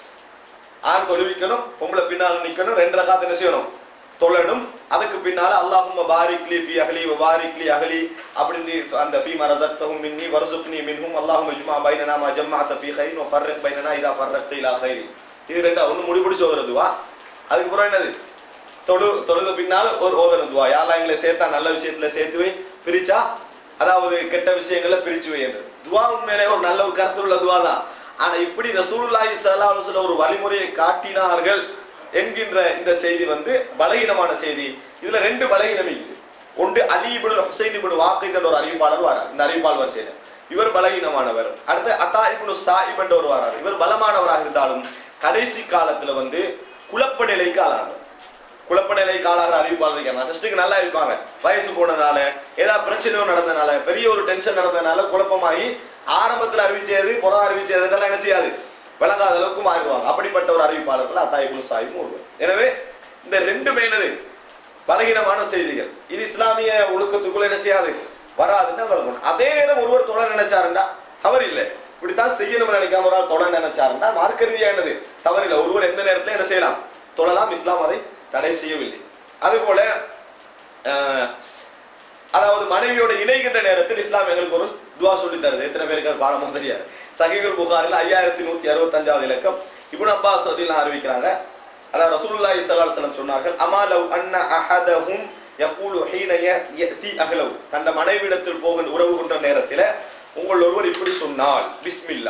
ஆண் தொழுவிக்கணும் பொம்பளை பின்னால் நிக்கணும் ரெண்டு ரகாத் என்ன செய்யணும் தொழணும் அதுக்கு பின்னால அல்லாஹும்ம பாரிக்லி ஃபி அஹ்லி வ பாரிக்லி அஹ்லி அப்படின்னு அந்த ஃபீ மரசக்தஹும் மின்னி வர்சுக்னி மின்ஹும் அல்லாஹும்ம இஜ்மா பைனனா மா ஜம்அத ஃபீ கைரின் வ ஃபர்ரிக் பைனனா இதா ஃபர்ரக்த இலா கைரி இது ரெண்டா ஒண்ணு முடி பிடிச்சு ஓதுறதுவா அதுக்கு அப்புறம் என்னது தொழு தொழுத பின்னால் ஒரு ஓதன துவா யாரெல்லாம் எங்களை சேர்த்தா நல்ல விஷயத்துல சேர்த்து வை பிரிச்சா அதாவது கெட்ட விஷயங்களை பிரிச்சு வை என்று துவா உண்மையிலே ஒரு நல்ல ஒரு கருத்துள்ள துவா தான் ஆனா இப்படி ரசூலுல்லாஹி ஸல்லல்லாஹு அலைஹி வஸல்லம் ஒரு வழிமுறையை காட்டினார்கள் என்கின்ற இந்த செய்தி வந்து பலகீனமான செய்தி இதுல ரெண்டு பலகீனம் இருக்குது ஒன்று அலி இப்னு ஹுசைன் இப்னு வாக்கித் என்ற ஒரு அறிவிப்பாளர் வரார் இந்த அறிவிப்பாளர் வரிசையில இவர் பலகீனமானவர் அடுத்து அத்தா இப்னு சாயிப் என்ற ஒரு வரார் இவர் பலமானவராக இருந்தாலும் கடைசி காலத்துல வந்து குழப்ப நிலைக்கு ஆளானவர் குழப்ப நிலைக்கு ஆளாகிற அறிவிப்பாளர் இருக்காங்க ஃபர்ஸ்ட்டுக்கு நல்லா இருப்பாங்க வயசு போனதுனால ஏதாவது பிரச்சனை நடந்ததுனால பெரிய ஒரு டென்ஷன் நடந்ததுனால குழப்பமாகி ஆரம்பத்தில் அறிவிச்சது புறம் அறிவிச்சதுன்றெல்லாம் என்ன செய்யாது விளங்காத அளவுக்கு மாறிடுவாங்க அப்படிப்பட்ட ஒரு அறிவிப்பாளர்கள் அத்தாயிபுல் சாயிபும் ஒருவர் எனவே இந்த ரெண்டுமே என்னது பலகீனமான செய்திகள் இது இஸ்லாமிய ஒழுக்கத்துக்குள்ள என்ன செய்யாது வராதுன்னு விளங்கணும் அதே நேரம் ஒருவர் தொட நினைச்சாருண்டா தவறு இல்லை இப்படித்தான் செய்யணும்னு நினைக்காம ஒரு ஆள் தொட நினைச்சாருண்டா மார்க்க ரீதியா என்னது தவறு இல்லை ஒருவர் எந்த நேரத்துல என்ன செய்யலாம் தொழலாம் இஸ்லாம் அதை தடை செய்யவில்லை அதுபோல அஹ், அதாவது மனைவியோட இணைகின்ற நேரத்தில் இஸ்லாம் எங்களுக்கு ஒரு துவா சொல்லி தருது எத்தனை பேருக்கு அது பாடமா தெரியாது சஹீகுல் புகாரில் ஐயாயிரத்தி நூத்தி அறுபத்தஞ்சாவது இலக்கம் இப்னு அப்பாஸ் ரதியல்லாஹு அறிவிக்கிறாங்க அதாவது ரசூலுல்லாஹி ஸல்லல்லாஹு அலைஹி வஸல்லம் சொன்னார்கள் அமா லவ் அன்ன அஹதஹும் யகூலு ஹீன யதி அஹ்லவு தந்த மனைவிடத்தில் போகின்ற உறவுகின்ற நேரத்தில் உங்கள் ஒருவர் இப்படி சொன்னால் பிஸ்மில்லா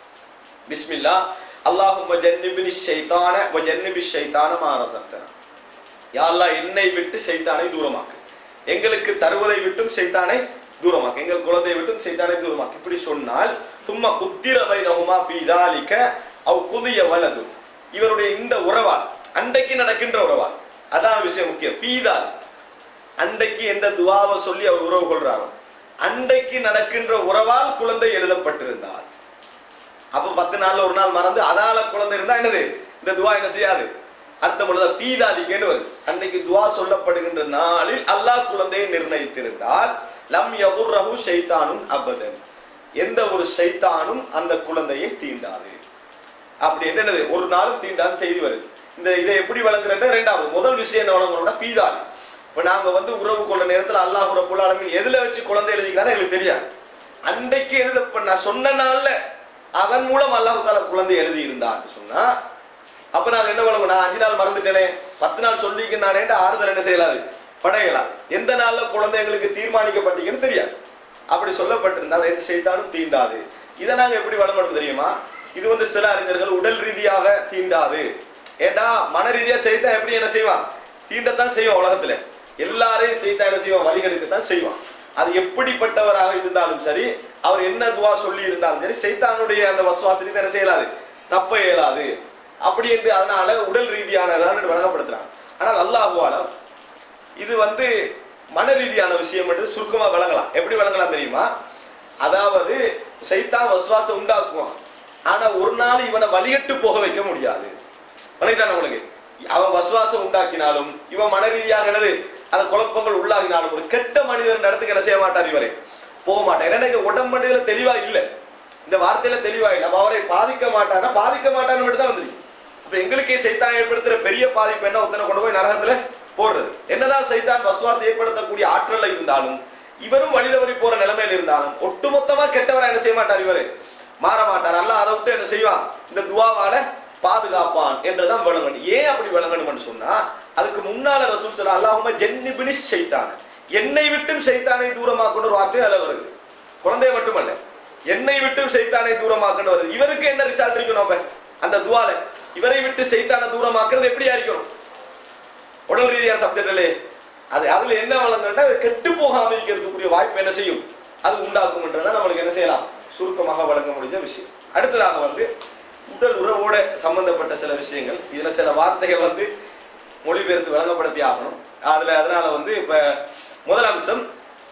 பிஸ்மில்லா அல்லாஹும்ம ஜன்னிபினி ஷைத்தான வ ஜன்னிபி ஷைத்தான மா ரஸக்தனா யா அல்லாஹ் என்னை விட்டு ஷைத்தானை தூரமாக்கு எங்களுக்கு தருவதை விட்டும் ஷைத்தானை தூரமாக்கு எங்கள் குழந்தையை விட்டும் ஷைத்தானை தூரமாக்கு இப்படி சொன்னால் சும்மா குத்திர பைனஹுமா ஃபீ தாலிக அவ் குதிய வலது இவருடைய இந்த உறவால் அண்டைக்கு நடக்கின்ற உறவால் அதான் விஷயம் முக்கியம் ஃபீதால் அண்டைக்கு எந்த துவாவை சொல்லி அவர் உறவு கொள்றாரோ அண்டைக்கு நடக்கின்ற உறவால் குழந்தை எழுதப்பட்டிருந்தால் அப்ப பத்து நாள்ல ஒரு நாள் மறந்து அதால குழந்தை இருந்தா என்னது இந்த துவா என்ன செய்யாது அர்த்தம் உள்ளதா பீதாதிக்கேன்னு வருது அன்றைக்கு துவா சொல்லப்படுகின்ற நாளில் அல்லாஹ் குழந்தையை நிர்ணயித்திருந்தால் லம் யதுர்ரஹு ஷைத்தானும் அபதன் எந்த ஒரு ஷைத்தானும் அந்த குழந்தையை தீண்டாது அப்படி என்னது ஒரு நாளும் தீண்டான்னு செய்தி வருது இந்த இதை எப்படி வழங்குறேன் ரெண்டாவது முதல் விஷயம் என்ன வழங்கணும்னா பீதாலி இப்ப நாங்க வந்து உறவு கொள்ள நேரத்துல அல்லாஹ் ரப்புல் ஆலமீன் எதுல வச்சு குழந்தை எழுதிக்கிறான்னு எங்களுக்கு தெரியாது அன்றைக்கு எழுத இப்ப நான் சொன்ன நாள்ல அதன் மூலம் அல்லாஹ் தால குழந்தை எழுதி இருந்தான்னு சொன்னா அப்ப நாங்க என்ன பண்ணுவோம் நான் அஞ்சு நாள் மறந்துட்டேனே பத்து நாள் சொல்லிக்கினானேன்ட்டு ஆறுதல் என்ன செய்யலாது படையலாம் எந்த நாள்ல குழந்தை எங்களுக்கு தீர்மானிக்கப்பட்டீங்கன்னு தெரியாது அப்படி சொல்லப்பட்டிருந்தால் எந்த செய்தாலும் தீண்டாது இதை நாங்க எப்படி வழங்கணும் தெரியுமா இது வந்து சில அறிஞர்கள் உடல் ரீதியாக தீண்டாது ஏண்டா மன ரீதியா செய்தா எப்படி என்ன செய்வான் தீண்டத்தான் செய்வான் உலகத்துல எல்லாரையும் செய்தா என்ன செய்வான் வழிகெடுக்கத்தான் செய்வான் அது எப்படிப்பட்டவராக இருந்தாலும் சரி அவர் என்ன துவா சொல்லி இருந்தாலும் சரி சைத்தானுடைய அந்த வசுவாசத்தை என்ன செய்யலாது தப்ப இயலாது அப்படி என்று அதனால உடல் ரீதியானதான் வழங்கப்படுத்துறாங்க ஆனால் அல்லாஹுவால இது வந்து மன ரீதியான விஷயம் என்று சுருக்கமா விளங்கலாம் எப்படி விளங்கலாம் தெரியுமா அதாவது சைத்தான் வசுவாசம் உண்டாக்குவான் ஆனா ஒரு நாள் இவனை வழிகட்டு போக வைக்க முடியாது விளங்கிட்டான உங்களுக்கு அவன் வசுவாசம் உண்டாக்கினாலும் இவன் மன ரீதியாக என்னது அந்த குழப்பங்கள் உள்ளாகினாலும் ஒரு கெட்ட மனிதன் இடத்துக்கு என்ன செய்ய மாட்டார் இவரே போக மாட்டார் ஏன்னா இந்த உடம்படியில தெளிவா இல்லை இந்த வார்த்தையில தெளிவா இல்லை அப்ப அவரை பாதிக்க மாட்டார்னா பாதிக்க மாட்டார்னு மட்டும் தான் வந்துருக்கு அப்ப எங்களுக்கே சைத்தான் ஏற்படுத்துற பெரிய பாதிப்பு என்ன ஒருத்தனை கொண்டு போய் நரகத்துல போடுறது என்னதான் சைத்தான் வசுவாசம் ஏற்படுத்தக்கூடிய ஆற்றல்ல இருந்தாலும் இவரும் வழிதவறி போற நிலைமையில இருந்தாலும் ஒட்டுமொத்தமா கெட்டவரா என்ன செய்ய மாட்டார் இவரு மாற மாட்டார் அல்ல அதை விட்டு என்ன செய்வான் இந்த துவாவால பாதுகாப்பான் என்றுதான் விளங்கணும் ஏன் அப்படி விளங்கணும்னு சொன்னா அதுக்கு முன்னால ரசூல் சொல்ல அல்லாஹும ஜென்னிபினி ஷைத்தான் என்னை விட்டும் ஷைத்தானை தூரமாக்கணும் ஒரு வார்த்தை அதுல வருது குழந்தைய மட்டுமல்ல என்னை விட்டும் சைத்தானை தூரமாக்கணும் வருது இவருக்கு என்ன ரிசல்ட் இருக்கணும் அப்ப அந்த துவால இவரை விட்டு சைத்தானை தூரமாக்குறது எப்படியா இருக்கணும் உடல் ரீதியான சப்ஜெக்ட்லே அது அதுல என்ன வளர்ந்தா கெட்டு போகாம இருக்கிறதுக்குரிய வாய்ப்பு என்ன செய்யும் அது உண்டாக்கும்ன்றதை நம்மளுக்கு என்ன செய்யலாம் சுருக்கமாக வழங்க முடிஞ்ச விஷயம் அடுத்ததாக வந்து உடல் உறவோட சம்பந்தப்பட்ட சில விஷயங்கள் இதுல சில வார்த்தைகள் வந்து மொழிபெயர்த்து வழங்கப்படுத்தி ஆகணும் அதுல அதனால வந்து இப்ப முதல் அம்சம்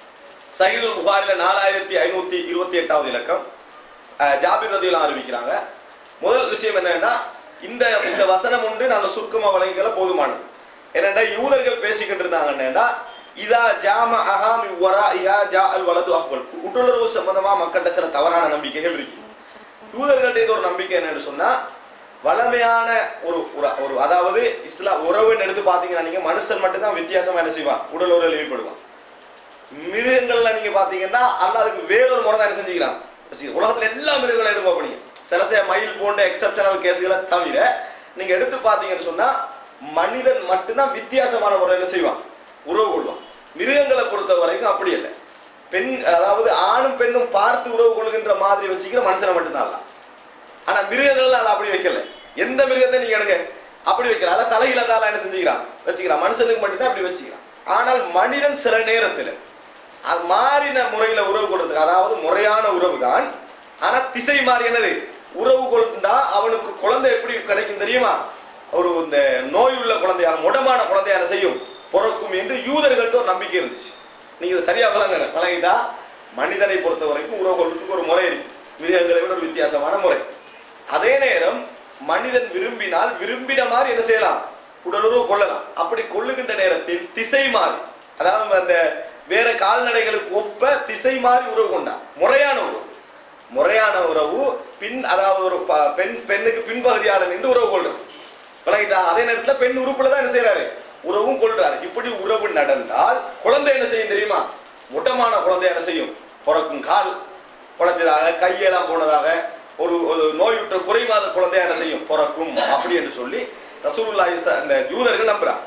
சஹீல் புகாரில நாலாயிரத்தி ஐநூத்தி இருபத்தி எட்டாவது இலக்கம் அஹ், ஜாபிர் ரதியெல்லாம் அறிவிக்கிறாங்க முதல் விஷயம் என்னன்னா இந்த இந்த வசனம் உண்டு நாங்க சுருக்கமா வழங்கிக்கல போதுமானது என்னன்னா யூதர்கள் பேசிக்கிட்டு இருந்தாங்கன்னா இதா ஜாம அஹாமி வரா இஹா ஜா அல் வலது அஹ்வல் உடலுறவு சம்பந்தமா மக்கள்கிட்ட சில தவறான நம்பிக்கைகள் இருக்கு யூதர்கள்ட்ட இது ஒரு நம்பிக்கை என்னன்னு சொன்னா வளமையான ஒரு ஒரு- ஒரு அதாவது இஸ்லாம் உறவுன்னு எடுத்து பாத்தீங்கன்னா நீங்க மனுஷன் மட்டும்தான் வித்தியாசமா என்ன செய்வான் உடல் உறவில் ஈடுபடுவான் மிருகங்கள்ல நீங்க பாத்தீங்கன்னா அல்லாஹ் அதுக்கு வேறொரு முறை தான் என்ன செஞ்சுக்கிறான் வச்சுக்க. உலகத்துல எல்லா மிருகங்களும் எடுக்க போனீங்க சில சில மயில் போன்ற எக்ஸப்ஷனல் கேஸுகளை தவிர நீங்க எடுத்து பாத்தீங்கன்னு சொன்னா மனிதன் மட்டும்தான் வித்தியாசமான முறையில் செய்வான் உறவு கொள்வான் மிருகங்களை பொறுத்த வரைக்கும் அப்படி இல்லை பெண் அதாவது ஆணும் பெண்ணும் பார்த்து உறவு கொள்கின்ற மாதிரி வச்சுக்கிற மனுஷனை மட்டும்தான் அல்ல ஆனா மிருகங்கள்ல அதை அப்படி வைக்கல எந்த மிருகத்தை நீங்க எடுங்க அப்படி வைக்கல அதான் தலையில தால என்ன செஞ்சுக்கிறான் வச்சுக்கிறான் மனுஷனுக்கு மட்டும்தான் அப்படி வச்சுக்கிறான் ஆனால் மனிதன் சில நேரத்துல அது மாறின முறையில உறவு கொள்றதுக்கு அதாவது முறையான உறவு தான் ஆனா திசை மாறினது உறவு கொண்டா அவனுக்கு குழந்தை எப்படி கிடைக்கும் தெரியுமா ஒரு இந்த நோய் உள்ள குழந்தையாக முடமான குழந்தையான செய்யும் பிறக்கும் என்று யூதர்கள்ட்ட ஒரு நம்பிக்கை இருந்துச்சு நீங்க இதை சரியா வழங்க வழங்கிட்டா மனிதனை பொறுத்த வரைக்கும் உறவு கொள்றதுக்கு ஒரு முறை இருக்கு மிருகங்களை விட ஒரு வித்தியாசமான முறை அதே நேரம் மனிதன் விரும்பினால் விரும்பின மாதிரி என்ன செய்யலாம் உடலுறவு கொள்ளலாம் அப்படி கொள்ளுகின்ற நேரத்தில் திசை மாறி அதாவது அந்த வேற கால்நடைகளுக்கு ஒப்ப திசை மாறி உறவு கொண்டான் முறையான உறவு முறையான உறவு பின் அதாவது ஒரு ப- பெண் பெண்ணுக்கு பின்பகுதியால நின்று உறவு கொள்றது விளங்கிட்டா அதே நேரத்துல பெண் உறுப்புல தான் என்ன செய்யறாரு உறவும் கொள்றாரு இப்படி உறவு நடந்தால் குழந்தை என்ன செய்யும் தெரியுமா முட்டமான குழந்தை என்ன செய்யும் பிறக்கும் கால் உடைஞ்சதாக கையெல்லாம் போனதாக ஒரு ஒரு நோயுற்ற குறைவாத குழந்தை என்ன செய்யும் பிறக்கும் அப்படி என்று சொல்லி ரசூலுல்லாஹி ச- இந்த யூதர்கள் நம்புறாங்க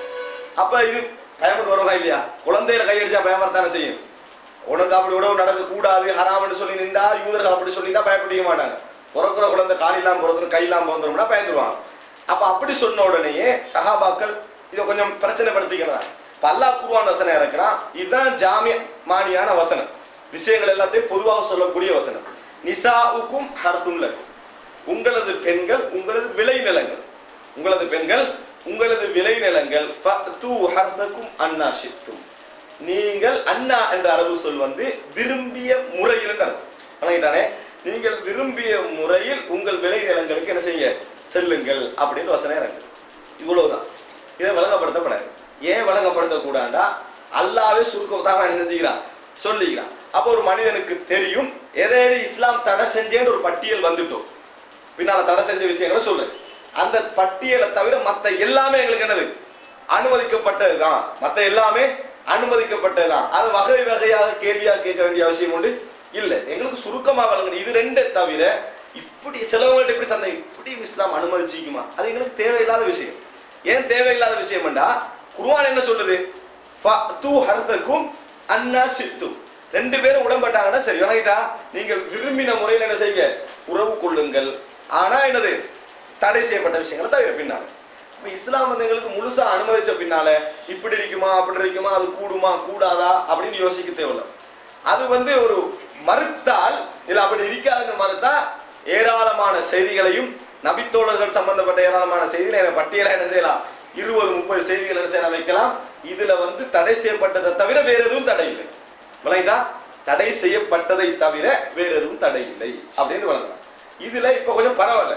அப்ப இது பயப்பட்டு வருவா இல்லையா குழந்தையில கையடிச்சா பயமரத்தானே செய்யும் உனக்கு அப்படி உணவு நடக்க கூடாது ஹராம்னு சொல்லி நின்றா யூதர்கள் அப்படி சொல்லி தான் பயப்படிக்க மாட்டாங்க பிறக்கிற குழந்தை காலிலாம் பிறந்துடும் கையெல்லாம் பிறந்துடும்னா பயந்துருவாங்க அப்ப அப்படி சொன்ன உடனேயே சஹாபாக்கள் இதை கொஞ்சம் பிரச்சனைப்படுத்திக்கிறாங்க இப்ப அல்லாஹ் குர்ஆன் வசனம் இறக்குறான் இதுதான் ஜாமிய மானியான வசனம் விஷயங்கள் எல்லாத்தையும் பொதுவாக சொல்லக்கூடிய வசனம் நிசாவுக்கும் ஹர்தும் லக்கும் உங்களது பெண்கள் உங்களது விளைநிலங்கள் உங்களது பெண்கள் உங்களது விளைநிலங்கள் ஃபஅத்து ஹர்தக்கும் அன்னா ஷித்தும் நீங்கள் அண்ணா என்ற அரபு சொல் வந்து விரும்பிய முறையில் என்று அர்த்தம் வணங்கிட்டானே நீங்கள் விரும்பிய முறையில் உங்கள் விளைநிலங்களுக்கு என்ன செய்ய செல்லுங்கள் அப்படின்னு வசனம் இறங்கு இவ்வளவுதான் இதை வழங்கப்படுத்தப்படாது ஏன் வழங்கப்படுத்தக்கூடாண்டா அல்லாவே சுருக்கத்தாக என்ன செஞ்சுக்கிறான் சொல்லிக்கிறான் அப்போ ஒரு மனிதனுக்கு தெரியும் எதை எது இஸ்லாம் தடை செஞ்சேன்னு ஒரு பட்டியல் வந்துட்டோம் பின்னால தடை செஞ்ச விஷயங்களை சொல்லு அந்த பட்டியலை தவிர மத்த எல்லாமே எங்களுக்கு என்னது அனுமதிக்கப்பட்டதுதான் மத்த எல்லாமே அனுமதிக்கப்பட்டதுதான் அது வகை வகையாக கேள்வியா கேட்க வேண்டிய அவசியம் உண்டு இல்ல எங்களுக்கு சுருக்கமா வழங்கணும் இது ரெண்டே தவிர இப்படி சிலவங்கள்ட்ட இப்படி சந்தை இப்படி இஸ்லாம் அனுமதிச்சிக்குமா அது எங்களுக்கு தேவையில்லாத விஷயம் ஏன் தேவையில்லாத விஷயம்டா குர்ஆன் என்ன சொல்லுது ஃபஅத்து ஹர்தக்கும் அன்னா சித்தும் ரெண்டு பேரும் உடன்பட்டாங்கன்னா சரி வணங்கிட்டா நீங்கள் விரும்பின முறையில் என்ன செய்யுங்க உறவு கொள்ளுங்கள் ஆனா என்னது தடை செய்யப்பட்ட விஷயங்களை தவிர பின்னால இப்ப இஸ்லாம் வந்து எங்களுக்கு முழுசா அனுமதிச்ச பின்னால இப்படி இருக்குமா அப்படி இருக்குமா அது கூடுமா கூடாதா அப்படின்னு யோசிக்க தேவையில்ல அது வந்து ஒரு மறுத்தால் இல்ல அப்படி இருக்காதுன்னு மறுத்தா ஏராளமான செய்திகளையும் நபித்தோழர்கள் சம்பந்தப்பட்ட ஏராளமான செய்திகளை என பட்டியலை என்ன செய்யலாம் இருபது முப்பது செய்திகள் என்ன செய்யலாம் வைக்கலாம் இதுல வந்து தடை செய்யப்பட்டதை தவிர வேற எதுவும் தடை இல்லை விளங்கிட்டா தடை செய்யப்பட்டதை தவிர வேற எதுவும் தடை இல்லை அப்படின்னு வழங்கலாம் இதுல இப்ப கொஞ்சம் பரவாயில்ல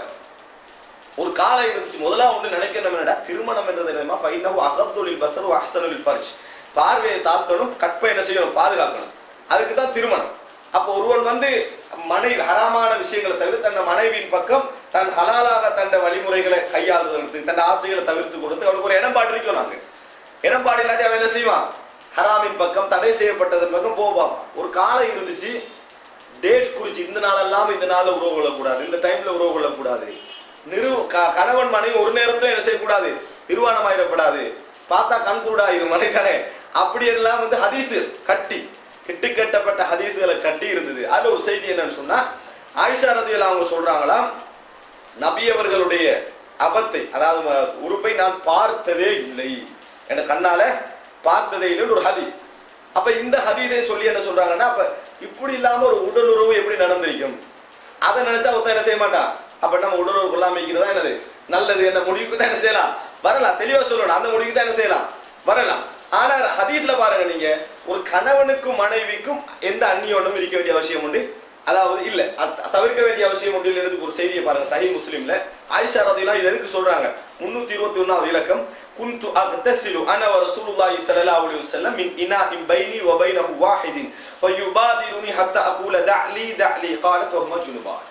ஒரு காலம் இருந்துச்சு முதல்ல ஒன்று நினைக்கணும் என்னடா திருமணம் என்றது என்னமா ஃபைனவு அகத்துலில் பசரு அஹ்சனுல் ஃபர்ஜ் பார்வையை தாழ்த்தணும் கற்பை என்ன செய்யணும் பாதுகாக்கணும் அதுக்கு தான் திருமணம் அப்போ ஒருவன் வந்து மனைவி ஹராமான விஷயங்களை தவிர தன் மனைவியின் பக்கம் தன் ஹலாலாக தண்ட வழிமுறைகளை கையாளுவதற்கு தன் ஆசைகளை தவிர்த்து கொடுத்து அவனுக்கு ஒரு இடம்பாடு இருக்கும் நாங்க இடம்பாடு இல்லாட்டி அவன் என்ன செய்வான் ஹராமின் பக்கம் தடை செய்யப்பட்டதன் பக்கம் போவான் ஒரு காலம் இருந்துச்சு டேட் குறிச்சு இந்த நாளெல்லாம் இந்த நாள்ல உறவு கொள்ளக்கூடாது இந்த டைம்ல உறவு கொள்ளக்கூடாது நிறு க- கணவன் மனைவி ஒரு நேரத்துல என்ன செய்யக்கூடாது நிர்வாணமாயிடக்கூடாது பார்த்தா கண் கூடாயிரும் மனைக்கடை அப்படி எல்லாம் வந்து ஹதீஸ் கட்டி கிட்டு கட்டப்பட்ட ஹதீஸ்களை கட்டி இருந்தது அதுல ஒரு செய்தி என்னன்னு சொன்னா ஆயிஷா ரதியெல்லாம் அவங்க சொல்றாங்களாம் நபி அவர்களுடைய அபத்தை அதாவது ம- உறுப்பை நான் பார்த்ததே இல்லை என கண்ணால பார்த்ததே இல்லைன்னு ஒரு ஹதீஸ் அப்ப இந்த ஹதீஸை சொல்லி என்ன சொல்றாங்கன்னா அப்ப இப்படி இல்லாம ஒரு உடல் உறவு எப்படி நடந்திருக்கும் அதை நினைச்சா ஒருத்தன் என்ன செய்ய மாட்டான் அப்ப நம்ம உடல் உறவு கொள்ளாம இருக்கிறதா என்னது நல்லது என்ன முடிவுக்கு தான் என்ன செய்யலாம் வரலாம் தெளிவா சொல்லணும் அந்த முடிவுக்கு தான் என்ன செய்யலாம் வரலாம் ஆனா ஹதீஸ்ல பாருங்க நீங்க ஒரு கணவனுக்கும் மனைவிக்கும் எந்த அந்நியோனும் இருக்க வேண்டிய அவசியம் உண்டு அதாவது இல்ல அத்- தவிர்க்க வேண்டிய அவசியம் உண்டு இல்லைன்னு ஒரு செய்தியை பாருங்க சஹி முஸ்லிம்ல ஆயிஷா ரதியெல்லாம் இது எதுக்கு சொல்றாங்க முன்னூத்தி இருபத்தி ஒன்னாவது இலக்கம் குந்து அக்தசிலு அன வ ரசூலுல்லாஹி ஸல்லல்லாஹு அலைஹி வஸல்லம் மின் இனாஇன் பைனி வ பைனஹு வாஹிதின் ஃபயுபாதிருனி ஹத்தா அகூல தஅலி தஅலி قالت وهما ஜுனுபான்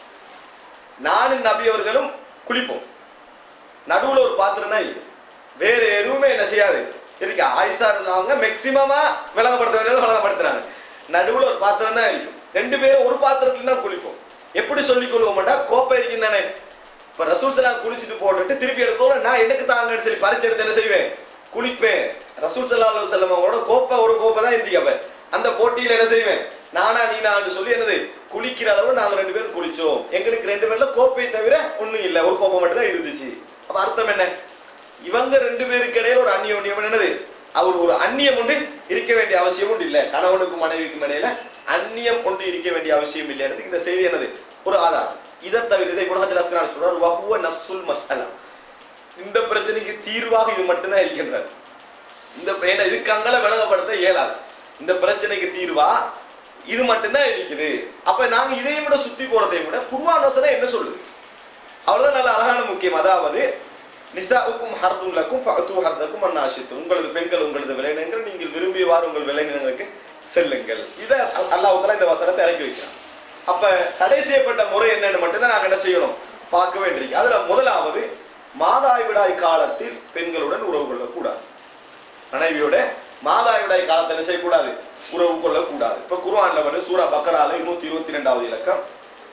நானும் நபி அவர்களும் குளிப்போம் நடுவுல ஒரு பாத்திரம் தான் இருக்கும் வேற எதுவுமே என்ன செய்யாது இருக்கு ஆயிஷா இருந்தவங்க மேக்சிமமா விளங்கப்படுத்த வேண்டியது விளங்கப்படுத்துறாங்க நடுவுல ஒரு பாத்திரம் தான் இருக்கும் ரெண்டு பேரும் ஒரு பாத்திரத்துல தான் குளிப்போம் எப்படி சொல்லிக் கொள்வோம்டா கோப்பை இருக்கும் தானே இப்ப ரசூல் சலாம் குளிச்சுட்டு போட்டுட்டு திருப்பி எடுக்கணும் நான் எனக்கு தாங்கன்னு சொல்லி பறிச்சு எடுத்து என்ன செய்வேன் குளிப்பேன் ரசூல் சல்லா அலு செல்லம் அவங்களோட கோப்பை ஒரு கோப்பை தான் இந்தியாவை அந்த போட்டியில என்ன செய்வேன் நானா நீனான்னு சொல்லி என்னது குளிக்கிற அளவு நாங்க ரெண்டு பேரும் குளிச்சோம் எங்களுக்கு ரெண்டு பேர்ல கோப்பை தவிர ஒண்ணும் இல்ல ஒரு கோப்பை மட்டும் தான் இருந்துச்சு அப்ப அர்த்தம் என்ன இவங்க ரெண்டு பேருக்கு இடையில ஒரு அந்நியம் என்னது அவர் ஒரு அந்நியம் ஒன்று இருக்க வேண்டிய அவசியம் ஒன்று இல்லை கணவனுக்கும் மனைவிக்கும் இடையில அந்நியம் ஒன்று இருக்க வேண்டிய அவசியம் இல்லைன்றது இந்த செய்தி என்னது ஒரு ஆதாரம் இதை தவிர இதை குணஹஜல் அஸ்கரான் சொல்றார் வஹுவ நஸ்ஸுல் மஸ்அலா இந்த பிரச்சனைக்கு தீர்வாக இது மட்டும்தான் இருக்கின்றது இந்த ஏன்னா இதுக்கு அங்கல விளங்கப்படுத்த இயலாது இந்த பிரச்சனைக்கு தீர்வா இது மட்டும்தான் இருக்குது அப்ப நாங்க இதையும் விட சுத்தி போறதையும் விட குர்ஆன் வசனம் என்ன சொல்லுது அவ்வளவுதான் நல்ல அழகான முக்கியம் அதாவது நிசாவுக்கும் ஹர்துல்லக்கும் ஃபஅத்து ஹர்தக்கும் அன்னாஷித்து உங்களது பெண்கள் உங்களது விளைநிலங்கள் நீங்கள் விரும்பியவாறு உங்கள் விளைநிலங்களுக்கு செல்லுங்கள் இதை அல்லாஹ் தஆலா இந்த வசனத்தை இறக்கி வைக்கிறான் அப்ப தடை செய்யப்பட்ட முறை என்னன்னு மட்டும்தான் நாங்க என்ன செய்யணும் பார்க்க வேண்டியிருக்கு அதுல முதலாவது மாதாவிடாய் காலத்தில் பெண்களுடன் உறவு கொள்ளக்கூடாது மனைவியோட மாதாவிடாய் காலத்தை என்ன செய்யக்கூடாது உறவு கொள்ளக்கூடாது இப்ப குர்ஆன்ல வந்து சூரா பக்கரால இருநூத்தி இருபத்தி ரெண்டாவது இலக்கம்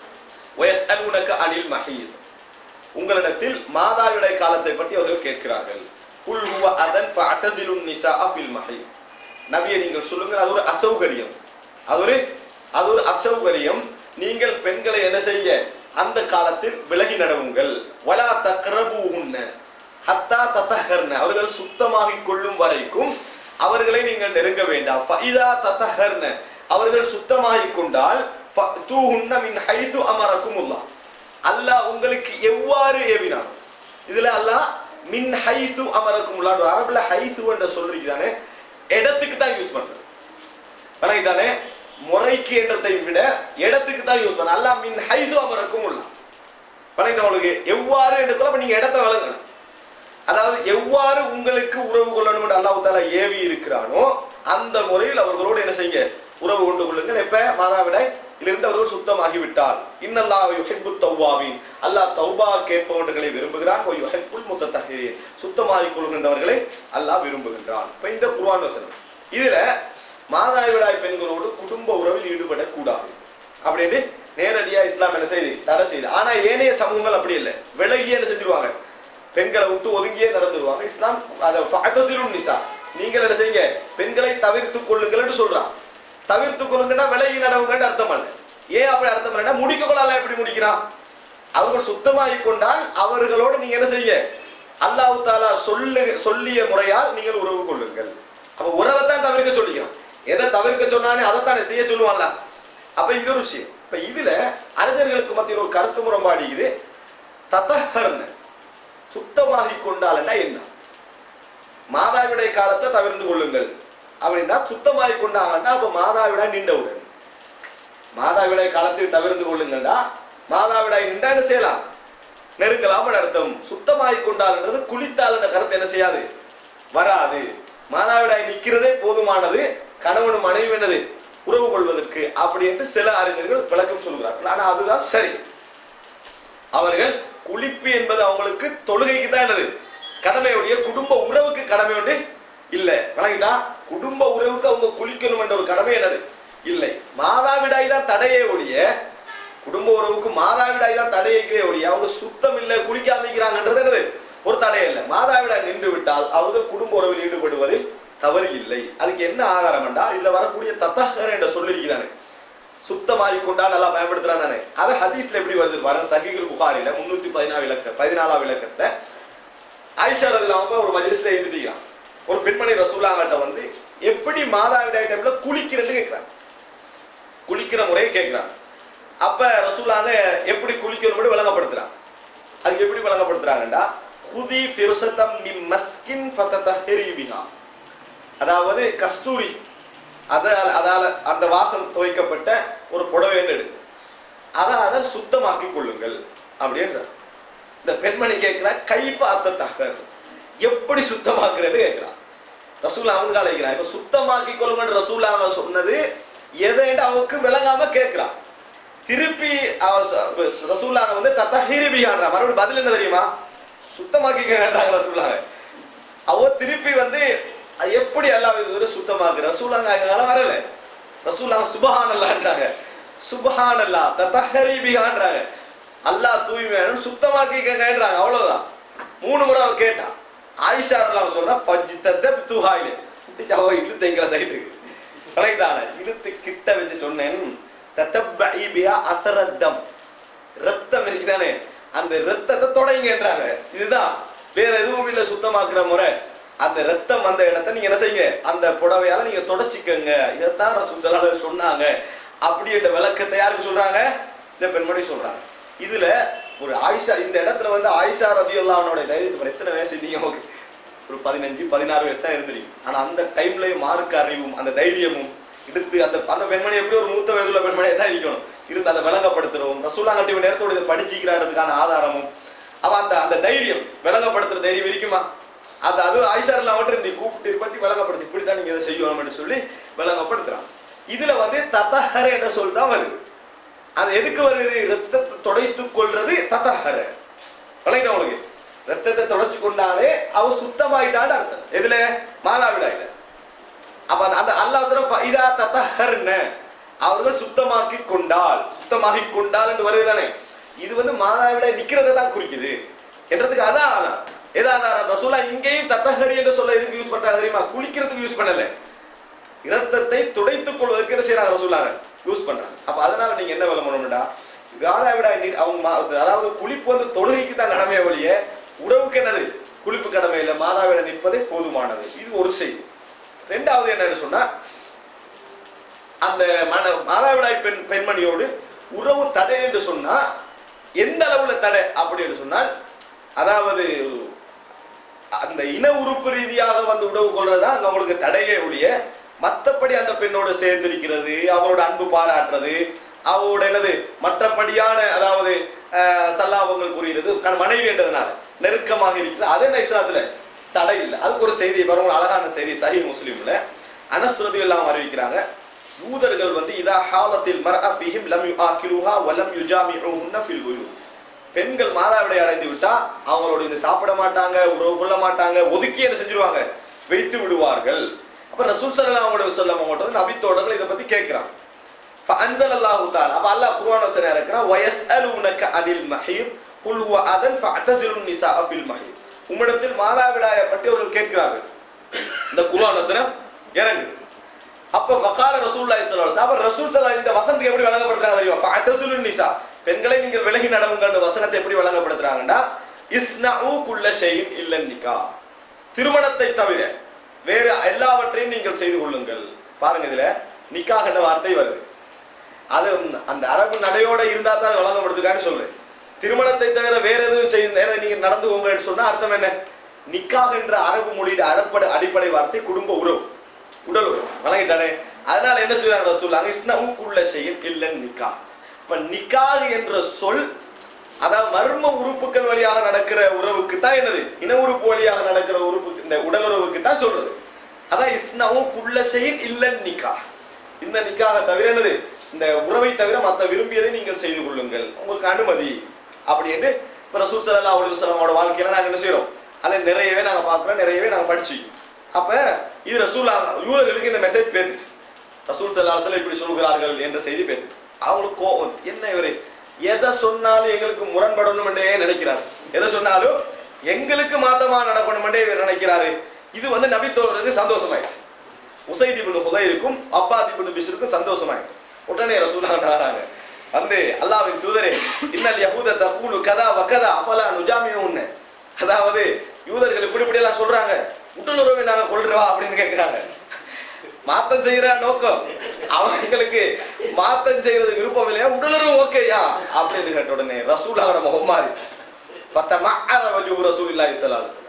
வயஸ்அலுனக அனில் மஹீத் உங்களிடத்தில் மாதாவிடாய் காலத்தை பற்றி அவர்கள் கேட்கிறார்கள் குல் ஹுவ அதன் ஃபஅதஸிலுன் நிஸாஅ ஃபில் மஹீத் நபியை நீங்கள் சொல்லுங்கள் அது ஒரு அசௌகரியம் அது ஒரு அது ஒரு அசௌகரியம் நீங்கள் பெண்களை என்ன செய்ய அந்த காலத்தில் விலகி நடவுங்கள் வலா தக்ரபூஹுன்ன ஹத்தா தத்தஹர்ன அவர்கள் சுத்தமாகிக் கொள்ளும் வரைக்கும் அவர்களை நீங்கள் நெருங்க வேண்டாம் ஃபஇதா தத்தஹர்ன அவர்கள் சுத்தமாகிக் கொண்டால் ஃபஅதூஹுன்ன மின் ஹைது அமரக்குமுல்லாஹ் அல்லாஹ் உங்களுக்கு எவ்வாறு ஏவினான் இதுல அல்லாஹ் மின் ஹைது அமரக்குமுல்லாஹ் அரபுல ஹைது என்ற சொல்றீங்க இடத்துக்கு தான் யூஸ் பண்றது வணங்கிட்டானே முறைக்கு என்றதை விட இடத்துக்கு தான் யூஸ் பண்ண அல்லாஹ் மின் ஹைது அமரக்கும் உள்ள வணங்கிட்ட உங்களுக்கு எவ்வாறு என்று சொல்ல அப்ப நீங்க இடத்தை வழங்கணும் அதாவது எவ்வாறு உங்களுக்கு உறவு கொள்ளணும் என்று அல்லாஹ் தாலா ஏவி இருக்கிறானோ அந்த முறையில் அவர்களோடு என்ன செய்யுங்க உறவு கொண்டு கொள்ளுங்கள் எப்ப மாதாவிடை இருந்து அவர்கள் சுத்தமாகி விட்டால் இன்னல்லாஹ் யுஹிப்பு தௌவாவின் அல்லாஹ் தௌபா கேட்பவர்களை விரும்புகிறான் ஓ யுஹிப்புல் முத்தத்தஹிரீன் சுத்தமாகிக் கொள்கின்றவர்களை அல்லாஹ் விரும்புகின்றான் இப்ப இந்த குர்ஆன் வசனம் இதுல மாதாவிடாய் பெண்களோடு குடும்ப உறவில் ஈடுபடக்கூடாது அப்படின்னு நேரடியா இஸ்லாம் என்ன செய்யுது தடை செய்யுது ஆனா ஏனைய சமூகங்கள் அப்படி இல்லை விலகி என்ன செஞ்சிருவாங்க பெண்களை விட்டு ஒதுங்கியே நடந்துருவாங்க இஸ்லாம் அதை ஃபஅதஸிலுன் நிசா நீங்கள் என்ன செய்யுங்க பெண்களை தவிர்த்துக் கொள்ளுங்கள் என்று சொல்றான் தவிர்த்துக் கொள்ளுங்கன்னா விலகி நடவுங்கன்னு அர்த்தம் அல்ல ஏன் அப்படி அர்த்தம் இல்லைன்னா முடிக்க கொள்ளலாம் எப்படி முடிக்கிறான் அவர்கள் சுத்தமாகிக் கொண்டால் அவர்களோடு நீங்க என்ன செய்யுங்க அல்லாஹ் தாலா சொல்லு சொல்லிய முறையால் நீங்கள் உறவு கொள்ளுங்கள் அப்ப உறவை தான் தவிர்க்க சொல்லிக்கிறான் எதை தவிர்க்க சொன்னானே அதைத்தானே செய்ய சொல்லுவான்ல அப்ப இது ஒரு விஷயம் இப்ப இதுல அறிஞர்களுக்கு மத்தியில் ஒரு கருத்து முரண்பாடு இது தத்தஹர்ன சுத்தமாகி கொண்டால்னா என்ன மாதாவிடை காலத்தை தவிர்த்து கொள்ளுங்கள் அப்படின்னா சுத்தமாகி கொண்டாங்கன்னா அப்ப மாதாவிடாய் நின்றவுடன் மாதாவிடாய் காலத்தை தவிர்த்து கொள்ளுங்கள்டா மாதாவிடாய் நின்றா என்ன செய்யலாம் நெருங்கலாம் அர்த்தம் சுத்தமாகி கொண்டால்ன்றது குளித்தால் என்ற கருத்து என்ன செய்யாது வராது மாதாவிடாய் நிக்கிறதே போதுமானது கணவனும் மனைவி என்னது உறவு கொள்வதற்கு அப்படி என்று சில அறிஞர்கள் விளக்கம் சொல்கிறார்கள் ஆனா அதுதான் சரி அவர்கள் குளிப்பு என்பது அவங்களுக்கு தொழுகைக்கு தான் என்னது கடமையுடைய குடும்ப உறவுக்கு கடமை உண்டு இல்ல விளங்கிட்டா குடும்ப உறவுக்கு அவங்க குளிக்கணும் என்ற ஒரு கடமை என்னது இல்லை மாதாவிடாய் தான் தடையே ஒழிய குடும்ப உறவுக்கு மாதாவிடாய் தான் தடையே ஒழிய அவங்க சுத்தம் இல்லை குளிக்காமிக்கிறாங்கன்றது என்னது ஒரு தடை இல்லை மாதாவிடாய் நின்று விட்டால் அவர்கள் குடும்ப உறவில் ஈடுபடுவதில் தவறு இல்லை அதுக்கு என்ன ஆதாரம் என்றா இதுல வரக்கூடிய தத்தகர் என்ற சொல்லிருக்கிறானே சுத்தமாகி கொண்டா நல்லா பயன்படுத்துறான் தானே அது ஹதீஸ்ல எப்படி வருது வர சஹிகுல் புகாரில முன்னூத்தி பதினாறு விளக்க பதினாலாம் விளக்கத்தை ஆயிஷா ரதிலாம ஒரு மஜ்லிஸ்ல எழுதிட்டான் ஒரு பெண்மணி ரசூலாங்கிட்ட வந்து எப்படி மாதாவிடாய் டைம்ல குளிக்கிறேன்னு கேட்கிறாங்க குளிக்கிற முறையை கேட்கிறாங்க அப்ப ரசூலாங்க எப்படி குளிக்கணும்னு விளங்கப்படுத்துறாங்க அதுக்கு எப்படி விளங்கப்படுத்துறாங்கடா ஹுதி ஃபிருசத்தம் மின் மஸ்கின் ஃபததஹிரி பிஹா அதாவது கஸ்தூரி அதால அதால அந்த வாசம் துவைக்கப்பட்ட ஒரு புடவைன்னு எடு அதால சுத்தமாக்கி கொள்ளுங்கள் அப்படின்ற இந்த பெண்மணி கேட்கிறா கைஃப அத்தத்தகர் எப்படி சுத்தமாக்குறது கேட்கிறா ரசூலா அவங்க அழைக்கிறான் இப்ப சுத்தமாக்கி கொள்ளுங்கன்ற ரசூலா அவன் சொன்னது எதைன்னு அவருக்கு விளங்காம கேட்கிறான் திருப்பி அவ சொ- ரசூலா வந்து தத்தஹிரிபியான்றா மறுபடியும் பதில் என்ன தெரியுமா சுத்தமாக்கி கேட்டாங்க ரசூலாங்க அவ திருப்பி வந்து அது எப்படி எல்லாம் இது சுத்தமாக்கு ரசூலாங்க அதனால வரல ரசூலாங்க சுபஹான் அல்லான்றாங்க சுபஹான் அல்லா தத்தஹரி பிகான்றாங்க அல்லாஹ் தூய்மையான சுத்தமாக்கி கேட்கறாங்க அவ்வளவுதான் மூணு முறை அவ கேட்டா ஆயிஷா எல்லாம் சொல்றா பஜ்ஜி தத்த தூஹாயிலே விட்டு அவ இழுத்து எங்களை சைட்டுக்கு கலைதான இழுத்து கிட்ட வச்சு சொன்னேன் தத்தப்பி பியா அசரத்தம் ரத்தம் இருக்குதானே அந்த ரத்தத்தை தொடங்குன்றாங்க இதுதான் வேற எதுவும் இல்ல சுத்தமாக்குற முறை அந்த ரத்தம் அந்த இடத்தை நீங்க என்ன செய்யுங்க அந்த புடவையால நீங்க தொடச்சிக்கங்க இதைத்தான் ரசூல் ஸல்லல்லாஹு அலைஹி வஸல்லம் சொன்னாங்க அப்படி என்ற விளக்கத்தை யாருக்கு சொல்றாங்க இந்த பெண்மணி சொல்றாங்க இதுல ஒரு ஆயிஷா இந்த இடத்துல வந்து ஆயிஷா ரதியுல்லா அவனோட தைரியத்தை பாரு. எத்தனை வயசு நீங்க ஓகே ஒரு பதினஞ்சு பதினாறு வயசு தான் இருந்திருக்கும் ஆனா அந்த டைம்லயும் மார்க்க அறிவும் அந்த தைரியமும் எடுத்து அந்த அந்த பெண்மணி எப்படி ஒரு மூத்த வயதுள்ள பெண்மணியா தான் இருக்கணும் இருந்து அதை விளங்கப்படுத்துறோம் ரசூலாங்கட்டி நேரத்தோட இதை படிச்சுக்கிறான்றதுக்கான ஆதாரமும் அவ அந்த அந்த தைரியம் விளங்கப்படுத்துற தைரியம் இருக்குமா அது அது ஆயிஷா அவட்டு இருந்து கூப்பிட்டு பற்றி விளங்கப்படுத்தி இப்படித்தான் நீங்க இதை செய்யணும்னு சொல்லி விளங்கப்படுத்துறான் இதுல வந்து தத்தஹர என்ற சொல் தான் வருது அது எதுக்கு வருது ரத்தத்தை துடைத்துக் கொள்றது தத்தஹர விளங்கிட்ட உங்களுக்கு ரத்தத்தை தொடச்சு கொண்டாலே அவ சுத்தமாயிட்டான்னு அர்த்தம் எதுல மாதாவிடாயில அப்ப அந்த- அந்த அல்லாஹ் சொல்ற இதா தத்தஹர்ன அவர்கள் சுத்தமாக்கி கொண்டால் சுத்தமாக்கி கொண்டால் என்று வருதுதானே இது வந்து மாதாவிடாய் நிக்கிறதை தான் குறிக்குது என்றதுக்கு அதான் ஆதாரம் எது ஆதாரம் ரசூலா இங்கேயும் தத்தஹரி என்று சொல்ல எதுக்கு யூஸ் பண்றாங்க தெரியுமா குளிக்கிறதுக்கு யூஸ் பண்ணல இரத்தத்தை துடைத்துக் கொள்வதற்கு என்ன செய்யறாங்க ரசூலாங்க யூஸ் பண்றாங்க அப்ப அதனால நீங்க என்ன வேலை பண்ணணும்டா மாதாவிடாய் நீர் அவங்க மா- அதாவது குளிப்பு வந்து தொழுகைக்கு தான் கடமையை ஒழிய உறவுக்கு என்னது குளிப்பு கடமை இல்லை மாதாவிட நிற்பதே போதுமானது இது ஒரு செய்தி ரெண்டாவது என்னன்னு சொன்னா அந்த மன மாதாவிடாய் பெண் பெண்மணியோடு உறவு தடை என்று சொன்னா எந்த அளவுல தடை அப்படி என்று சொன்னால் அதாவது அந்த இன உறுப்பு ரீதியாக வந்து உறவு கொள்றதா அங்க அவங்களுக்கு தடையே ஒழிய மத்தபடி அந்த பெண்ணோட சேர்ந்திருக்கிறது அவரோட அன்பு பாராட்டுறது அவரோட என்னது மற்றபடியான அதாவது அஹ், சல்லாபங்கள் புரியுறது கண- மனைவி என்றதுனால நெருக்கமாக இருக்கிறது அது என்ன இஸ்லாத்துல தடை இல்லை அதுக்கு ஒரு செய்தி பாருங்க ஒரு அழகான செய்தி சஹி முஸ்லீம்ல அனஸ்ருதி எல்லாம் அறிவிக்கிறாங்க யூதர்கள் வந்து இதா ஹாலத்தில் மர்அ ஃபிஹிம் லம் யுஆக்கிலுஹா வ லம் யுஜாமிஉஹுன்ன ஃபில் புயூத் பெண்கள் மாதாவிடை அடைந்து விட்டா அவங்களோட இந்த சாப்பிட மாட்டாங்க உறவு கொள்ள மாட்டாங்க ஒதுக்கி என்ன செஞ்சிருவாங்க வைத்து விடுவார்கள் அப்ப ரசூல் ஸல்லல்லாஹு அலைஹி வஸல்லம் அவங்கள்ட்ட வந்து நபித்தோடர்கள் இதை பத்தி கேட்கிறாங்க فأنزل الله تعالى அப்ப அல்லாஹ் குர்ஆன் வசனம் இறக்குறான் ويسألونك عن المحيض قل هو أذن فاعتزلوا النساء في المحيض உம்மிடத்தில் மாதாவிடாயை பற்றி அவர்கள் கேட்கிறார்கள் இந்த குர்ஆன் வசனம் இறங்குது அப்ப வகால ரசூலுல்லாஹி ஸல்லல்லாஹு அலைஹி வஸல்லம் ரசூல் ஸல்லல்லாஹு இந்த வசனத்துக்கு எப்படி வழங்கப்படுத்துறாங்க தெரியுமா ஃபஅதசுலுன் நிசா பெண்களை நீங்கள் விலகி நடவுங்கன்ற வசனத்தை எப்படி வழங்கப்படுத்துறாங்கன்னா இஸ்னஉ குல்ல ஷைஇன் இல்ல நிகா திருமணத்தை தவிர வேறு எல்லாவற்றையும் நீங்கள் செய்து கொள்ளுங்கள் பாருங்க இதுல நிக்காஹ் என்ற வார்த்தை வருது அது அந்த அரபு நடையோட இருந்தா தான் அது வழங்கப்படுதுக்கான்னு சொல்றேன் திருமணத்தை தவிர வேற எதுவும் செய்ய நேரம் நீங்க நடந்துக்கோங்கன்னு சொன்னா அர்த்தம் என்ன நிக்காஹ் என்ற அரபு மொழியில அடிப்படை அடிப்படை வார்த்தை குடும்ப உறவு உடல் உறவு வழங்கிட்டானே அதனால என்ன சொல்றாங்க ரசூல் இஸ்னவுக்குள்ள செய்யும் இல்லன் நிக்கா இப்ப நிக்காஹ் என்ற சொல் அதாவது மர்ம உறுப்புகள் வழியாக நடக்கிற உறவுக்கு தான் என்னது இன உறுப்பு வழியாக நடக்கிற உறுப்புக்கு இந்த உடல் உறவுக்கு தான் சொல்றது அதான் இஸ்னவும் குள்ள செய்யின் இல்லன் நிக்கா இந்த நிக்காக தவிர என்னது இந்த உறவை தவிர மற்ற விரும்பியதை நீங்கள் செய்து கொள்ளுங்கள் உங்களுக்கு அனுமதி அப்படி என்று இப்போ ரசூல் சல்லா அலுவலமோட வாழ்க்கையில நாங்க என்ன செய்றோம் அதை நிறையவே நாங்க பார்க்குறோம் நிறையவே நாங்க படிச்சுக்கோம் அப்ப இது ரசூல் யூதர்களுக்கு இந்த மெசேஜ் பேத்துச்சு ரசூல் சல்லாஹ் இப்படி சொல்கிறார்கள் என்ற செய்தி பேத்து அவங்களுக்கு கோபம் வந்து, என்ன இவரு எதை சொன்னாலும் எங்களுக்கு முரண்படணும் என்றே நினைக்கிறார் எதை சொன்னாலும் எங்களுக்கு மாத்தமா நடக்கணும் என்றே இவர் நினைக்கிறாரு இது வந்து நபித்தோழருக்கு சந்தோஷமாயிடுச்சு உசைதி பின் ஹுதைருக்கும் அப்பாதி பின் பிஷருக்கும் சந்தோஷமாயிடுச்சு உடனே ரசூலாக வராங்க வந்து அல்லாஹ்வின் தூதரே இன்னல் யஹூத தகூலு கதா வகதா அஃபலா நுஜாமியுன்னு அதாவது யூதர்கள் இப்படி இப்படி எல்லாம் சொல்றாங்க உடல் உறவை நாங்க கொள்றவா அப்படின்னு கேட்கிறாங்க மாத்தம் செய்யற நோக்கம் அவங்களுக்கு மாத்தம் செய்யறது விருப்பம் இல்லையா உடலுறவு ஓகேயா அப்படின்னு கேட்ட உடனே ரசூல் அவரை முகம் மாறி பத்த மக்காத வஜு ரசூல் இல்லா இஸ்லாம்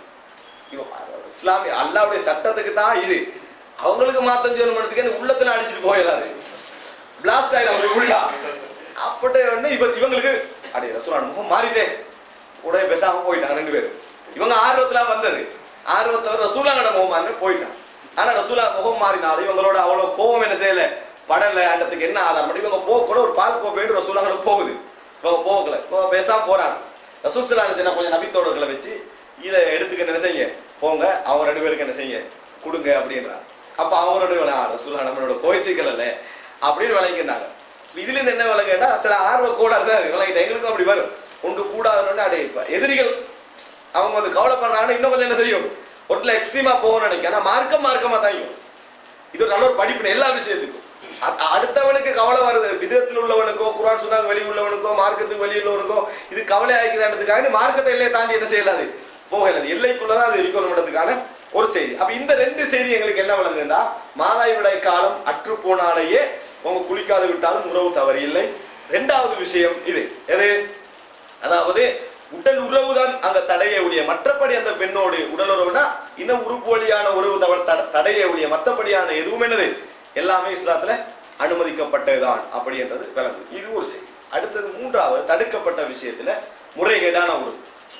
இஸ்லாமிய அல்லாவுடைய சட்டத்துக்கு தான் இது அவங்களுக்கு மாத்தம் செய்யணும்னு உள்ளத்துல அடிச்சுட்டு போயிடாது பிளாஸ்ட் ஆயிடும் அப்படி உள்ளா அப்படி உடனே இவ இவங்களுக்கு அடே ரசூலா முகம் மாறிட்டே உடனே பேசாம போயிட்டாங்க ரெண்டு பேரும் இவங்க ஆர்வத்துல வந்தது ஆர்வத்தை ரசூலாங்கட முகம் மாறி போயிட்டான் ஆனா ரசூலா முகம் மாறினாலும் இவங்களோட அவ்வளவு கோபம் என்ன செய்யல படல அண்டத்துக்கு என்ன ஆதாரம் பண்ணி இவங்க போக கூட ஒரு பால் கோப்பையோடு ரசூலாங்கட போகுது இவங்க போகல இவங்க பேசாம போறாங்க ரசூல் சல்லா என்ன கொஞ்சம் நபித்தோடர்களை வச்சு இதை எடுத்துக்க என்ன செய்யுங்க போங்க அவங்க ரெண்டு பேருக்கு என்ன செய்யுங்க கொடுங்க அப்படின்றாங்க அப்ப அவங்களோட வேலை, ஆ, ரசூலா நம்மளோட கோய்ச்சிக்கல் இல்ல அப்படின்னு விளங்கினாங்க இதுல இருந்து என்ன விளங்கிட்டா சில ஆர்வ கோளாறு தான் அது விளங்கிட்டா எங்களுக்கும் அப்படி வரும் ஒன்று கூடாதுன்னு அடே இப்ப எதிரிகள் அவங்க வந்து கவலைப்படுறாங்கன்னா இன்னும் கொஞ்சம் என்ன செய்யும் ஒட்டில் எக்ஸ்ட்ரீமா போகணும்னு நினைக்க ஆனா மார்க்கம் மார்க்கமா தான் இருக்கும். இது ஒரு நல்ல ஒரு படிப்பு எல்லா விஷயத்துக்கும் அ- அடுத்தவனுக்கு கவலை வருது விதத்தில் உள்ளவனுக்கோ குரான் சொன்னாங்க வெளி உள்ளவனுக்கோ மார்க்கத்துக்கு வெளியே உள்ளவனுக்கோ இது கவலை ஆகிக்குதான்றதுக்காக மார்க்கத்தை எல்லையை தாண்டி என்ன செய்யலாது போகலாது எல்லைக்குள்ளதான் அது இருக்கணும்ன்றதுக்கான ஒரு செய்தி அப்ப இந்த ரெண்டு செய்தி எங்களுக்கு என்ன விளங்குதுன்னா மாதாவிடாய் காலம் அற்று போனாலேயே உங்க குளிக்காது விட்டாலும் உறவு தவறு இல்லை ரெண்டாவது விஷயம் இது எது அதாவது உடல் உறவு தான் அங்க தடையை உடைய மற்றபடி அந்த பெண்ணோடு உடல் உறவுனா இன உறுப்பு வழியான உறவு தவ- தட- தடையை உடைய மற்றபடியான எதுவும் என்னது எல்லாமே இஸ்லாத்துல அனுமதிக்கப்பட்டதுதான் அப்படி என்றது விளங்கு இது ஒரு செய்தி அடுத்தது மூன்றாவது தடுக்கப்பட்ட விஷயத்துல முறைகேடான உறவு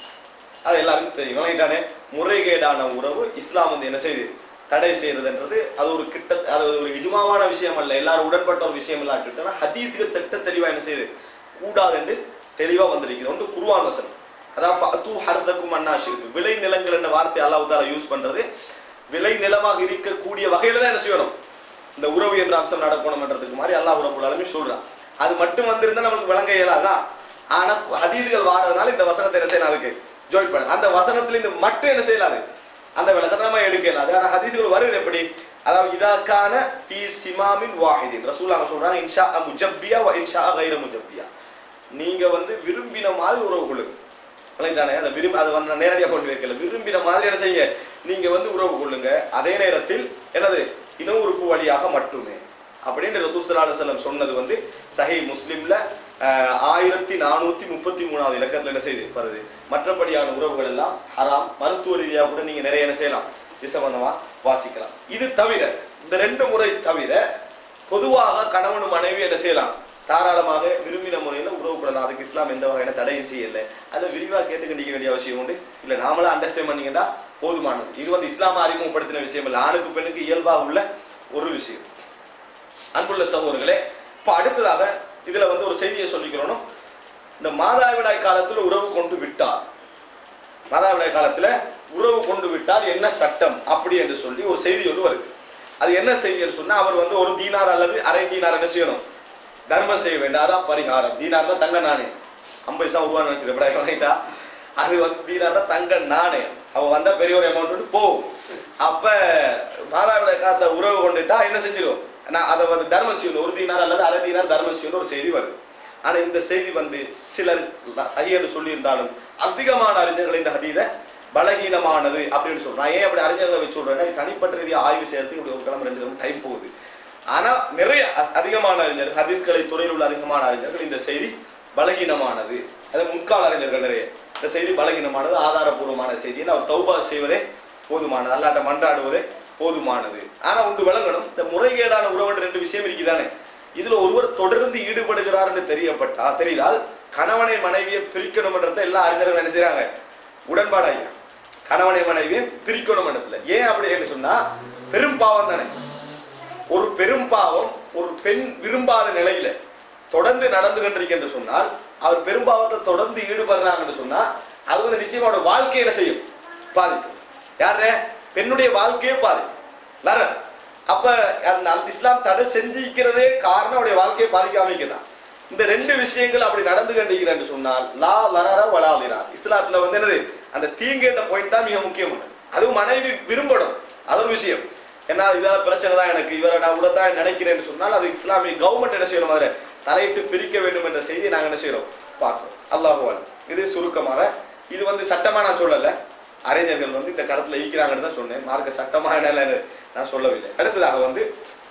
அது எல்லாருக்கும் தெரியும் விளங்கிட்டானே முறைகேடான உறவு இஸ்லாம் வந்து என்ன செய்யுது தடை செய்யறதுன்றது அது ஒரு கிட்ட அது ஒரு இஜுமாவான விஷயம் அல்ல எல்லாரும் உடன்பட்ட ஒரு விஷயம் இல்லாட்டுனா ஹதீஸ்கள் திட்ட தெளிவா என்ன செய்யுது கூடாது என்று தெளிவா வந்திருக்குது ஒன்று குர்ஆன் வசனம் அதான் ஃபஅத்து ஹர்தக்கும் அன்னாஷித்து விளை நிலங்கள் என்ற வார்த்தை அல்லாஹ் தாலா யூஸ் பண்றது விளை நிலமாக இருக்கக்கூடிய வகையில தான் என்ன செய்யணும் இந்த உறவு என்ற அம்சம் நடக்கணும்ன்றதுக்கு மாதிரி அல்லாஹ் ரபுல் ஆலமீன் சொல்றான் அது மட்டும் வந்திருந்தா நமக்கு விளங்க இயலாதான் ஆனா ஹதீதுகள் வாரதுனால இந்த வசனத்தை என்ன செய்யணும் அதுக்கு ஜாயின் பண்ண அந்த வசனத்துல இந்த மட்டும் என்ன செய்யலாது அந்த விளக்கத்தை நம்ம எடுக்க இயலாது ஆனா ஹதீதுகள் வருது எப்படி அதாவது இதாக்கான ஃபீ சிமாமின் வாஹிதின் ரசூலாங்க சொல்றாங்க இன்ஷா முஜப்பியா வ இன்ஷா கைர முஜப்பியா நீங்க வந்து விரும்பின மாதிரி உறவு கொள்ளுங்க விளங்கிட்டானே அந்த விரும்பி அதை வந்து நான் நேரடியாக கொண்டு வைக்கல விரும்பின மாதிரி என்ன செய்யுங்க நீங்க வந்து உறவு கொள்ளுங்க அதே நேரத்தில் என்னது இன உறுப்பு வழியாக மட்டுமே அப்படின்னு ரசூல் ஸல்லல்லாஹு அலைஹி வஸல்லம் சொன்னது வந்து சஹி முஸ்லிம்ல ஆஹ், ஆயிரத்தி நானூத்தி முப்பத்தி மூணாவது இலக்கத்துல என்ன செய்து வருது மற்றபடியான உறவுகள் எல்லாம் ஹராம் மருத்துவ ரீதியாக கூட நீங்க நிறைய என்ன செய்யலாம் இது சம்பந்தமா வாசிக்கலாம் இது தவிர இந்த ரெண்டு முறை தவிர பொதுவாக கணவன் மனைவி என்ன செய்யலாம் தாராளமாக விரும்பின முறையில் உறவு கொள்ளலாம் அதுக்கு இஸ்லாம் எந்த வகையான தடையும் செய்யல அதில் விரிவாக கேட்டு கண்டிக்க வேண்டிய அவசியம் உண்டு இல்லை நாமளா அண்டர்ஸ்டாண்ட் பண்ணிக்கிட்டா போதுமானது இது வந்து இஸ்லாம அறிமுகப்படுத்தின விஷயம் இல்லை ஆணுக்கு பெண்ணுக்கு இயல்பாக உள்ள ஒரு விஷயம் அன்புள்ள சகோதரர்களே இப்போ அடுத்ததாக இதுல வந்து ஒரு செய்தியை சொல்லிக்கிறோம் இந்த மாதாவிடாய் காலத்துல உறவு கொண்டு விட்டார் மாதாவிடாய் காலத்துல உறவு கொண்டு விட்டால் என்ன சட்டம் அப்படி என்று சொல்லி ஒரு செய்தி ஒன்று வருது அது என்ன செய்தின்னு சொன்னா அவர் வந்து ஒரு தீனார் அல்லது அரை தீனார் என்ன செய்யணும் தர்மம் செய்ய வேண்டாம் அதான் பரிகாரம் தீனார் தான் தங்க நாணயம் ஐம்பது பைசா உருவான்னு நினைச்சிருப்பா அது வந்து தீனார் தான் தங்க நாணயம் அவன் வந்தா பெரிய ஒரு அமௌண்ட் வந்து போகும் அப்ப மாதாவிட காலத்தை உறவு கொண்டுட்டா என்ன செஞ்சிடும் நான் அதை வந்து தர்மம் செய்யணும் ஒரு தீனார் அல்லது அரை தீனார் தர்மம் செய்யணும் ஒரு செய்தி வருது ஆனா இந்த செய்தி வந்து சிலர் சரியன்னு சொல்லியிருந்தாலும் அதிகமான அறிஞர்கள் இந்த ஹதீதை பலகீனமானது அப்படின்னு சொல்றான் ஏன் அப்படி அறிஞர்களை வச்சு சொல்றேன்னா இது தனிப்பட்ட ரீதியாக ஆய்வு செய்யறதுக்கு இப்படி ஒரு கிழமை ரெண்டு கிழமை டைம் போகுது ஆனா நிறைய அ- அதிகமான அறிஞர்கள் ஹதீஸ்களை துறையில் உள்ள அதிகமான அறிஞர்கள் இந்த செய்தி பலகீனமானது அது முன்கால அறிஞர்கள் நிறைய இந்த செய்தி பலகீனமானது ஆதாரபூர்வமான செய்தியில் அவர் தௌபா செய்வதே போதுமானது அல்லாட்ட மன்றாடுவதே போதுமானது ஆனா உண்டு விளங்கணும் இந்த முறைகேடான உறவு ரெண்டு விஷயம் இருக்குதானே இதுல ஒருவர் தொடர்ந்து ஈடுபடுகிறார் என்று தெரியப்பட்டா தெரிந்தால் கணவனை மனைவியை பிரிக்கணும்ன்றத எல்லா அறிஞர்களும் என்ன செய்றாங்க உடன்பாடாங்க கணவனை மனைவியை பிரிக்கணும் இடத்துல ஏன் அப்படின்னு சொன்னா பெரும் பாவம் தானே ஒரு பெரும் பாவம் ஒரு பெண் விரும்பாத நிலையில தொடர்ந்து நடந்து கொண்டிருக்கு என்று சொன்னால் அவர் பெரும்பாவத்தை தொடர்ந்து ஈடுபடுறாங்க என்று சொன்னா அது வந்து நிச்சயமா அவரோட வாழ்க்கையை என்ன செய்யும் பாதிக்கும் யாரு பெண்ணுடைய வாழ்க்கையே பாதிக்கும் வேற அப்ப அந்த அந்த இஸ்லாம் தடை செஞ்சிக்கிறதே காரணம் அவருடைய வாழ்க்கையை பாதிக்காம தான் இந்த ரெண்டு விஷயங்கள் அப்படி நடந்து கண்டிக்கிறேன்னு சொன்னால் லா லரர வலாதிரா இஸ்லாத்துல வந்து என்னது அந்த தீங்கேட்ட பாயிண்ட் தான் மிக முக்கியமானது அதுவும் மனைவி விரும்பணும் அது ஒரு விஷயம் ஏன்னா இதால பிரச்சனை தான் எனக்கு இவரை நான் கூட தான் நினைக்கிறேன்னு சொன்னால் அது இஸ்லாமிய கவர்மெண்ட் என்ன செய்யணும் அதில் தலையிட்டு பிரிக்க வேண்டும் என்ற செய்தியை நாங்கள் என்ன செய்யறோம் பார்க்கிறோம் அல்லாஹுவால் இது சுருக்கமாக இது வந்து சட்டமா நான் சொல்லல அறிஞர்கள் வந்து இந்த கருத்துல ஈக்கிறாங்கன்னு தான் சொன்னேன் மார்க்க சட்டமா என்னன்னு நான் சொல்லவில்லை அடுத்ததாக வந்து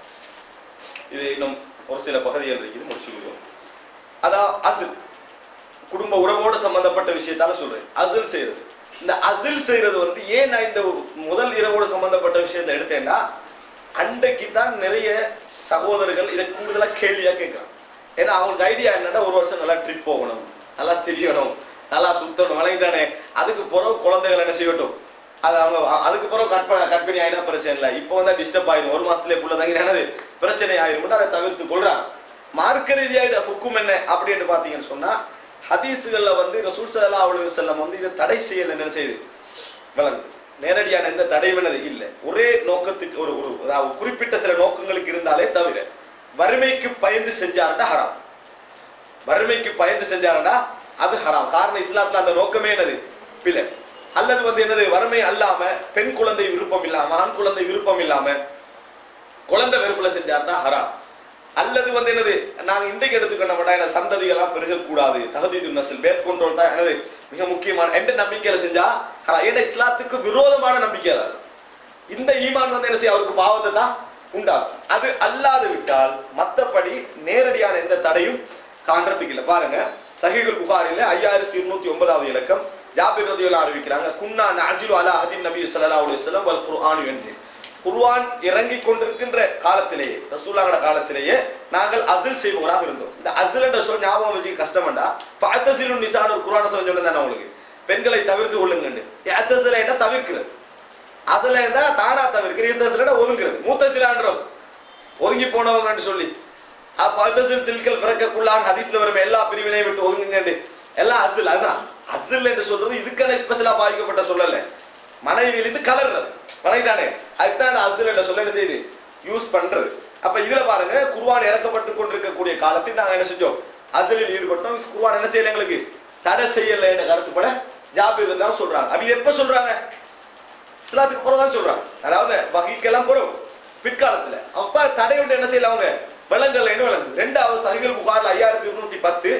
இது இன்னும் ஒரு சில பகுதிகள் இருக்குது முடிச்சுக்கிறோம் அதான் அசில் குடும்ப உறவோடு சம்பந்தப்பட்ட விஷயத்தால சொல்றேன் அசில் செய்யறது இந்த அசில் செய்யறது வந்து ஏன் நான் இந்த ஒரு முதல் இரவோடு சம்பந்தப்பட்ட விஷயத்தை எடுத்தேன்னா அன்றைக்கு தான் நிறைய சகோதரர்கள் இதை கூடுதலா கேள்வியா கேட்கறாங்க ஏன்னா அவங்களுக்கு ஐடியா என்னன்னா ஒரு வருஷம் நல்லா ட்ரிப் போகணும் நல்லா தெரியணும் நல்லா சுத்தணும் வழங்கிட்டானே அதுக்கு பிறகு குழந்தைகள் என்ன செய்யட்டும் அது அவங்க அ- அதுக்கு பிறகு கட் பண்ண கட் பண்ணி ஆயினா பிரச்சனை இல்லை இப்போ வந்து டிஸ்டர்ப் ஆயிடும் ஒரு மாசத்துலயே புள்ள தங்கினானது பிரச்சனை ஆயிரும் அதை தவிர்த்து கொள்றாங்க மார்க்க ரீதியாயிட ஹுக்கும் என்ன அப்படின்னு பாத்தீங்கன்னு சொன்னா ஹதீஸுகள்ல வந்து ரசூல் ஸல்லல்லாஹு அலைஹி வஸல்லம் வந்து இதை தடை செய்யல என்ன செய்யுது விளங்கு நேரடியான எந்த தடைவனது இல்லை ஒரே நோக்கத்துக்கு ஒரு ஒரு அதாவது குறிப்பிட்ட சில நோக்கங்களுக்கு இருந்தாலே தவிர வறுமைக்கு பயந்து செஞ்சாருன்னா ஹராம் வறுமைக்கு பயந்து செஞ்சாருன்னா அது ஹராம் காரணம் இஸ்லாத்துல அந்த நோக்கமே என்னது பிழை அல்லது வந்து என்னது வறுமை அல்லாம பெண் குழந்தை விருப்பம் இல்லாம ஆண் குழந்தை விருப்பம் இல்லாம குழந்தை வெறுப்புல செஞ்சாருன்னா ஹராம் அல்லது வந்து என்னது நாங்க இன்றைக்கு எடுத்துக்கொண்ட மாட்டோம் என்ன சந்ததிகள்லாம் பெருகக்கூடாது தகுதி நசல் பேத் கண்ட்ரோல் தான் என்னது மிக முக்கியமான எந்த நம்பிக்கையில செஞ்சா ஹராம் ஏன்னா இஸ்லாத்துக்கு விரோதமான நம்பிக்கை அது இந்த ஈமான் வந்து என்ன செய்ய அவருக்கு பாவத்தை தான் உண்டாகும் அது அல்லாது விட்டால் மத்தபடி நேரடியான எந்த தடையும் காண்றதுக்கு இல்லை பாருங்க சஹீகுல் புகாரில ஐயாயிரத்தி இருநூத்தி ஒன்பதாவது இலக்கம் ஜாபிர் ரதியுல்லா அறிவிக்கிறாங்க குன்னா நாசிலு அலா ஹதீன் நபி ஸல்லல்லாஹு அலைஹி வஸல்லம் வல் குர்ஆன் யன்சில் குர்ஆன் இறங்கிக் கொண்டிருக்கின்ற காலத்திலேயே ரசூலுல்லாஹோட காலத்திலேயே நாங்கள் அசில் செய்பவராக இருந்தோம் இந்த அசில் என்ற சொல் ஞாபகம் வச்சுக்க கஷ்டமண்டா ஃபஅத்தசிலு நிசான் ஒரு குர்ஆன் சொல்ல சொன்னதானே உங்களுக்கு பெண்களை தவிர்த்து கொள்ளுங்கன்னு அத்தசில என்ன தவிர்க்கிறது அசல இருந்தா தானா தவிர்க்கிறது இந்த சில ஒதுங்கிறது மூத்த சிலான்றோம் ஒதுங்கி போனவங்கன்னு சொல்லி அப்ப அத்தசில் தில்கல் பிறக்கக்குள்ளான் ஹதீஸ்ல வரும் எல்லா பிரிவினையும் விட்டு ஒதுங்குங்கன்னு எல்லாம் அசில் அதுதான் அசில் என்று சொல்றது இதுக்கான ஸ்பெஷலா பாதிக்கப்பட்ட சொல்லல மனைவியிலிருந்து கலர்றது மனைவிதானே அதுதான் அந்த அசில் என்ற சொல்ல என்ன செய்யுது யூஸ் பண்றது அப்ப இதுல பாருங்க குர்ஆன் இறக்கப்பட்டு கொண்டிருக்கக்கூடிய காலத்தில் நாங்க என்ன செஞ்சோம் அசலில் ஈடுபட்டோம் குர்ஆன் என்ன செய்யல எங்களுக்கு தடை செய்யல என்ற கருத்துப்பட ஜாபிர் தான் சொல்றாங்க அப்ப இது எப்ப சொல்றாங்க இஸ்லாத்துக்கு பிறகுதான் சொல்றாங்க அதாவது வகைக்கெல்லாம் பிறகு பிற்காலத்துல அப்ப தடை விட்டு என்ன செய்யல அவங்க விலங்கல் என்ன விளங்குது ரெண்டாவது சஹிகள் புகார்ல ஐயாயிரத்தி இருநூத்தி பத்து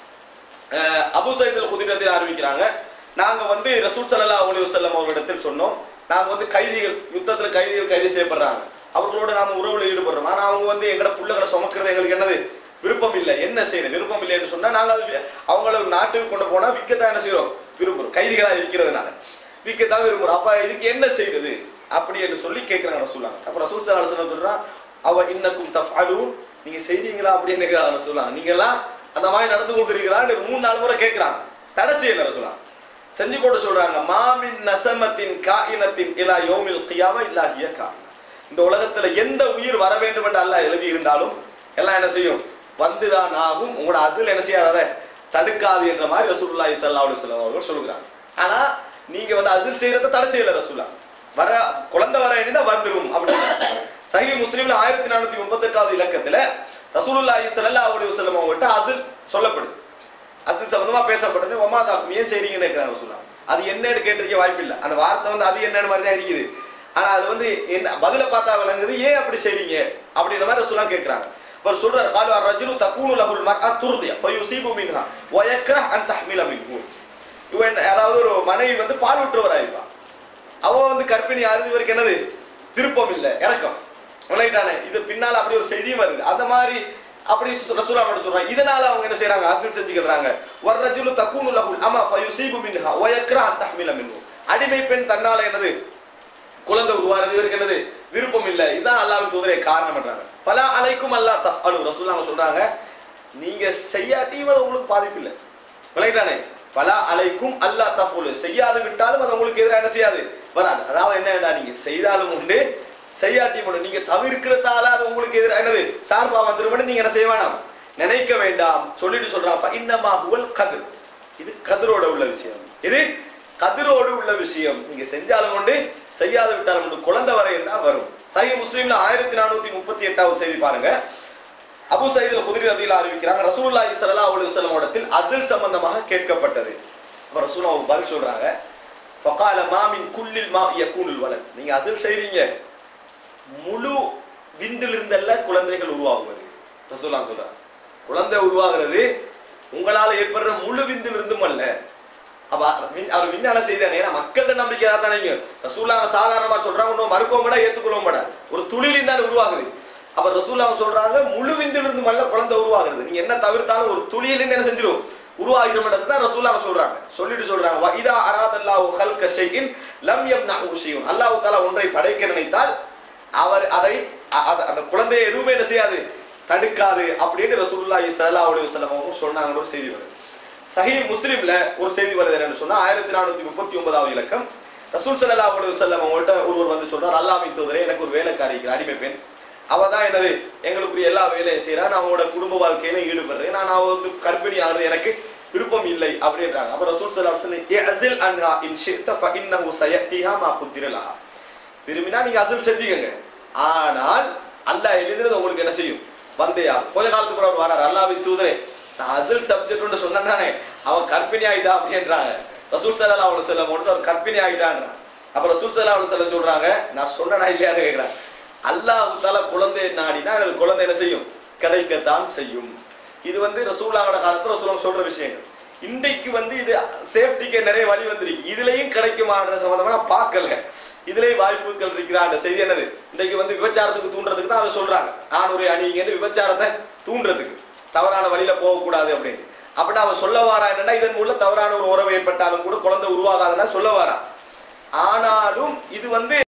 அஹ், அபு சைதுல் குதிரத்தில் ஆரம்பிக்கிறாங்க நாங்க வந்து ரசூல் ஸல்லல்லாஹு அலைஹி வஸல்லம் அவர்களிடத்தில் சொன்னோம் நாங்க வந்து கைதிகள் யுத்தத்துல கைதிகள் கைது செய்யப்படுறாங்க அவர்களோட நாம உறவுல ஈடுபடுறோம் ஆனா அவங்க வந்து எங்கட புள்ளகளை சுமக்கிறது எங்களுக்கு என்னது விருப்பம் இல்லை என்ன செய்யறது விருப்பம் இல்லைன்னு சொன்னா நாங்க அது வி- அவங்கள நாட்டுக்கு கொண்டு போனா விற்கத்தான் என்ன செய்யறோம் விரும்புறோம் கைதிகளா இருக்கிறதுனால விற்கத்தான் விரும்புறோம் அப்ப இதுக்கு என்ன செய்யறது அப்படி என்று சொல்லி கேட்கிறாங்க ரசூலாங்க அப்ப ரசூல் ஸல்லல்லாஹு அலைஹி வஸல்லம் சொல்றான் அவ இன்னக்கும் தஃஅலூன் நீங்க செய்றீங்களா அப்படின்னு கேட்கிறாங்க ரசூலாங்க நீங்க எல்லாம் அந்த மாதிரி நடந்து கொண்டிருக்கிறான்னு மூணு நாலு முறை கேட்கிறாங்க தடை செய்யல ரசூலா செஞ்சு போட்டு சொல்றாங்க மாமின் நசமத்தின் காயினத்தின் இலா யோமில் கியாம இல்லாஹிய காயினா இந்த உலகத்துல எந்த உயிர் வர வேண்டும் என்று அல்லாஹ் எழுதி இருந்தாலும் எல்லாம் என்ன செய்யும் வந்துதான் ஆகும் உங்களோட அசில் என்ன செய்யாத தடுக்காது என்ற மாதிரி ரசூலுல்லாஹி ஸல்லல்லாஹு அலைஹி வஸல்லம் அவர்கள் சொல்லுகிறாங்க ஆனா நீங்க வந்து அசில் செய்யறத தடை செய்யல ரசூலா வர குழந்தை வர வேண்டியதா வந்துரும் அப்படின்னு சஹி முஸ்லிம்ல ஆயிரத்தி நானூத்தி முப்பத்தி எட்டாவது இலக்கத்துல ரசூலுல்லாஹி ஸல்லல்லாஹு அலைஹி வஸல்லம் அவங்கள்ட்ட அசில் சொல்லப்படுது அசில் சம்பந்தமா பேசப்பட்டது ஒமா தாக்கும் ஏன் செய்றீங்கன்னு கேட்கிறாங்க ரசூலா அது என்னன்னு கேட்டிருக்க வாய்ப்பு இல்லை அந்த வார்த்தை வந்து அது என்னன்னு மாதிரி தான் இருக்குது ஆனா அது வந்து என்ன பதில பார்த்தா விளங்குது ஏன் அப்படி செய்றீங்க அப்படின்ற மாதிரி ரசூலா கேட்கிறாங்க அவர் சொல்றாரு காலு ரஜுலு தக்கூனு லஹுல் மர்அ துர்திய ஃபயுசீபு மின்ஹா வ யக்ரஹ் அன் தஹ்மில மின்ஹு இவன் அதாவது ஒரு மனைவி வந்து பால் விட்டுறவரா இருப்பா அவ வந்து கர்ப்பிணி ஆறுது இவருக்கு என்னது விருப்பம் இல்லை இறக்கம் விளையிட்டானே இது பின்னால அப்படி ஒரு செய்தியும் வருது அந்த மாதிரி அப்படி ரசூலா மட்டும் சொல்றாங்க இதனால அவங்க என்ன செய்றாங்க அசில் செஞ்சுக்கிறாங்க வர்ரஜுலு தக்கூனு லஹுல் அமா ஃபயுசீபு மின்ஹா வ யக்ரஹ் அன் தஹ்மில மின்ஹு அடிமை பெண் தன்னால என்னது குழந்தை உருவாகிறது இவருக்கு என்னது விருப்பம் இல்லை இதுதான் அல்லாஹ்வின் தூதரே காரணம் பண்றாங்க ஃபலா அலைக்கும் அல்லா தஃஅலு ரசூலுல்லாஹ் சொல்றாங்க நீங்க செய்யாட்டியும் அது உங்களுக்கு பாதிப்பு இல்லை விளங்கிட்டானே ஃபலா அலைக்கும் அல்லா தஃபுலு செய்யாது விட்டாலும் அது உங்களுக்கு எதிராக என்ன செய்யாது வராது அதாவது என்ன நீங்க செய்தாலும் உண்டு செய்யாட்டியும் உண்டு நீங்க தவிர்க்கிறதால அது உங்களுக்கு எதிராக என்னது சார்பா வந்துருமென்னு நீங்க என்ன செய்ய வேண்டாம் நினைக்க வேண்டாம் சொல்லிட்டு சொல்றான் இன்னமா ஹுவல் கதிர் இது கதிரோட உள்ள விஷயம் இது கதிரோடு உள்ள விஷயம் நீங்க செஞ்சாலும் உண்டு செய்யாத விட்டாலும் உண்டு குழந்தை வரையில் தான் வரும் சஹி முஸ்லீம்ல ஆயிரத்தி நானூத்தி முப்பத்தி எட்டாவது செய்தி பாருங்க அபு சயீத் குதிரி ரதியில் அறிவிக்கிறாங்க ரசூலுல்லாஹி ஸல்லல்லாஹு அலைஹி வஸல்லம் இடத்தில் அசில் சம்பந்தமாக கேட்கப்பட்டது அப்ப ரசூல் அவங்க பதில் சொல்றாங்க ஃபகால மா மின் குல்லில் மா யகூனுல் வலத் நீங்க அசில் செய்றீங்க முழு விந்திலிருந்தல்ல குழந்தைகள் உருவாகுவது ரசூலுல்லாஹ் சொல்றாங்க குழந்தை உருவாகிறது உங்களால ஏற்படுற முழு விந்திலிருந்தும் அல்ல அப்ப விண்- அவர் விஞ்ஞான செய்தாங்க ஏன்னா மக்கள்கிட்ட நம்பிக்கை தான் தானே ரசூல்லா சாதாரணமா சொல்றாங்க இன்னும் மறுக்கவும் மாட்டா ஏத்துக்கொள்ளவும் மாட்டா ஒரு துளிலில் தான் உருவாகுது அப்ப ரசூல்லா சொல்றாங்க முழு விந்திலிருந்து மல்ல குழந்தை உருவாகுறது நீங்க என்ன தவிர்த்தாலும் ஒரு துளியிலிருந்து என்ன செஞ்சிடும் உருவாகிடும் தான் ரசூல்லா சொல்றாங்க சொல்லிட்டு சொல்றாங்க "வ இதா அராதல்லாஹு ஹல்க ஷைஇன் லம் யம்னஹு ஷைஉன் அல்லாஹ் தஆலா ஒன்றை படைக்க நினைத்தால் அவர் அதை அ- அத- அந்த குழந்தையை எதுவுமே என்ன செய்யாது தடுக்காது அப்படின்னு ரசூலுல்லாஹி ஸல்லல்லாஹு அலைஹி வஸல்லம் அவங்க சொன்னாங்கன்னு ஒரு செய்தி வருது சஹி முஸ்லிம்ல ஒரு செய்தி வருது என்னன்னு சொன்னா ஆயிரத்தி நானூத்தி முப்பத்தி ஒன்பதாவது இலக்கம் ரசூல் ஸல்லல்லாஹு அலைஹி வஸல்லம் அவங்கள்ட்ட ஒருவர் வந்து சொல்றார் அல்லாஹ்வின் தூதரே எனக்கு ஒரு வேலைக்காரி இருக்கிற அடிமை பெண் அவ தான் என்னது எங்களுக்குரிய எல்லா வேலையும் செய்றா நான் அவங்களோட குடும்ப வாழ்க்கையில ஈடுபடுறேன் நான் அவ வந்து கர்ப்பிணி ஆகுறது எனக்கு விருப்பம் இல்லை அப்படின்றாங்க அப்ப ரசூல் ஸல்லல்லாஹு அலைஹி வஸல்லம் இஅஸில் அன்ஹா இன் ஷி'த ஃபஇன்னஹு சயத்திஹா மா குத்திர லஹா விரும்பினா நீங்க அசல் செஞ்சுக்கங்க ஆனால் அல்லாஹ் எழுதுறது உங்களுக்கு என்ன செய்யும் வந்தையா கொஞ்ச காலத்துக்கு அப்புறம் வரார் அல்லாவின் தூதரே நான் அசல் சப்ஜெக்ட் சொன்னேன் தானே அவன் கற்பிணி ஆயிட்டா அப்படின்றாங்க ரசூல் சல்லா அவளை செல்ல மட்டும் அவர் கற்பிணி ஆயிட்டான்றான் அப்ப ரசூல் சல்லா அவளை செல்ல சொல்றாங்க நான் சொன்னனா இல்லையான்னு கேட்கிறேன் அல்லாஹ் தால குழந்தை நாடினா எனது குழந்தை என்ன செய்யும் கிடைக்கத்தான் செய்யும் இது வந்து ரசூலாவோட காலத்துல ரசூலம் சொல்ற விஷயங்கள் இன்றைக்கு வந்து இது சேஃப்டிக்கு நிறைய வழி வந்திருக்கு இதுலயும் கிடைக்குமான்ற சம்பந்தமா நான் பார்க்கல இதுலயும் வாய்ப்புகள் இருக்கிறான்ற செய்தி என்னது இன்றைக்கு வந்து விபச்சாரத்துக்கு தூண்டுறதுக்கு தான் அதை சொல்றாங்க ஆணுரை அணிங்கன்னு விபச்சாரத்தை தூண்டுறதுக்கு தவறான வழியில போகக்கூடாது அப்படின்னு அப்படின்னா அவன் சொல்ல வாரா என்னன்னா இதன் மூலம் தவறான ஒரு உறவு ஏற்பட்டாலும் கூட குழந்தை உருவாகாதுன்னா சொல்ல வாரா ஆனாலும் இது வந்து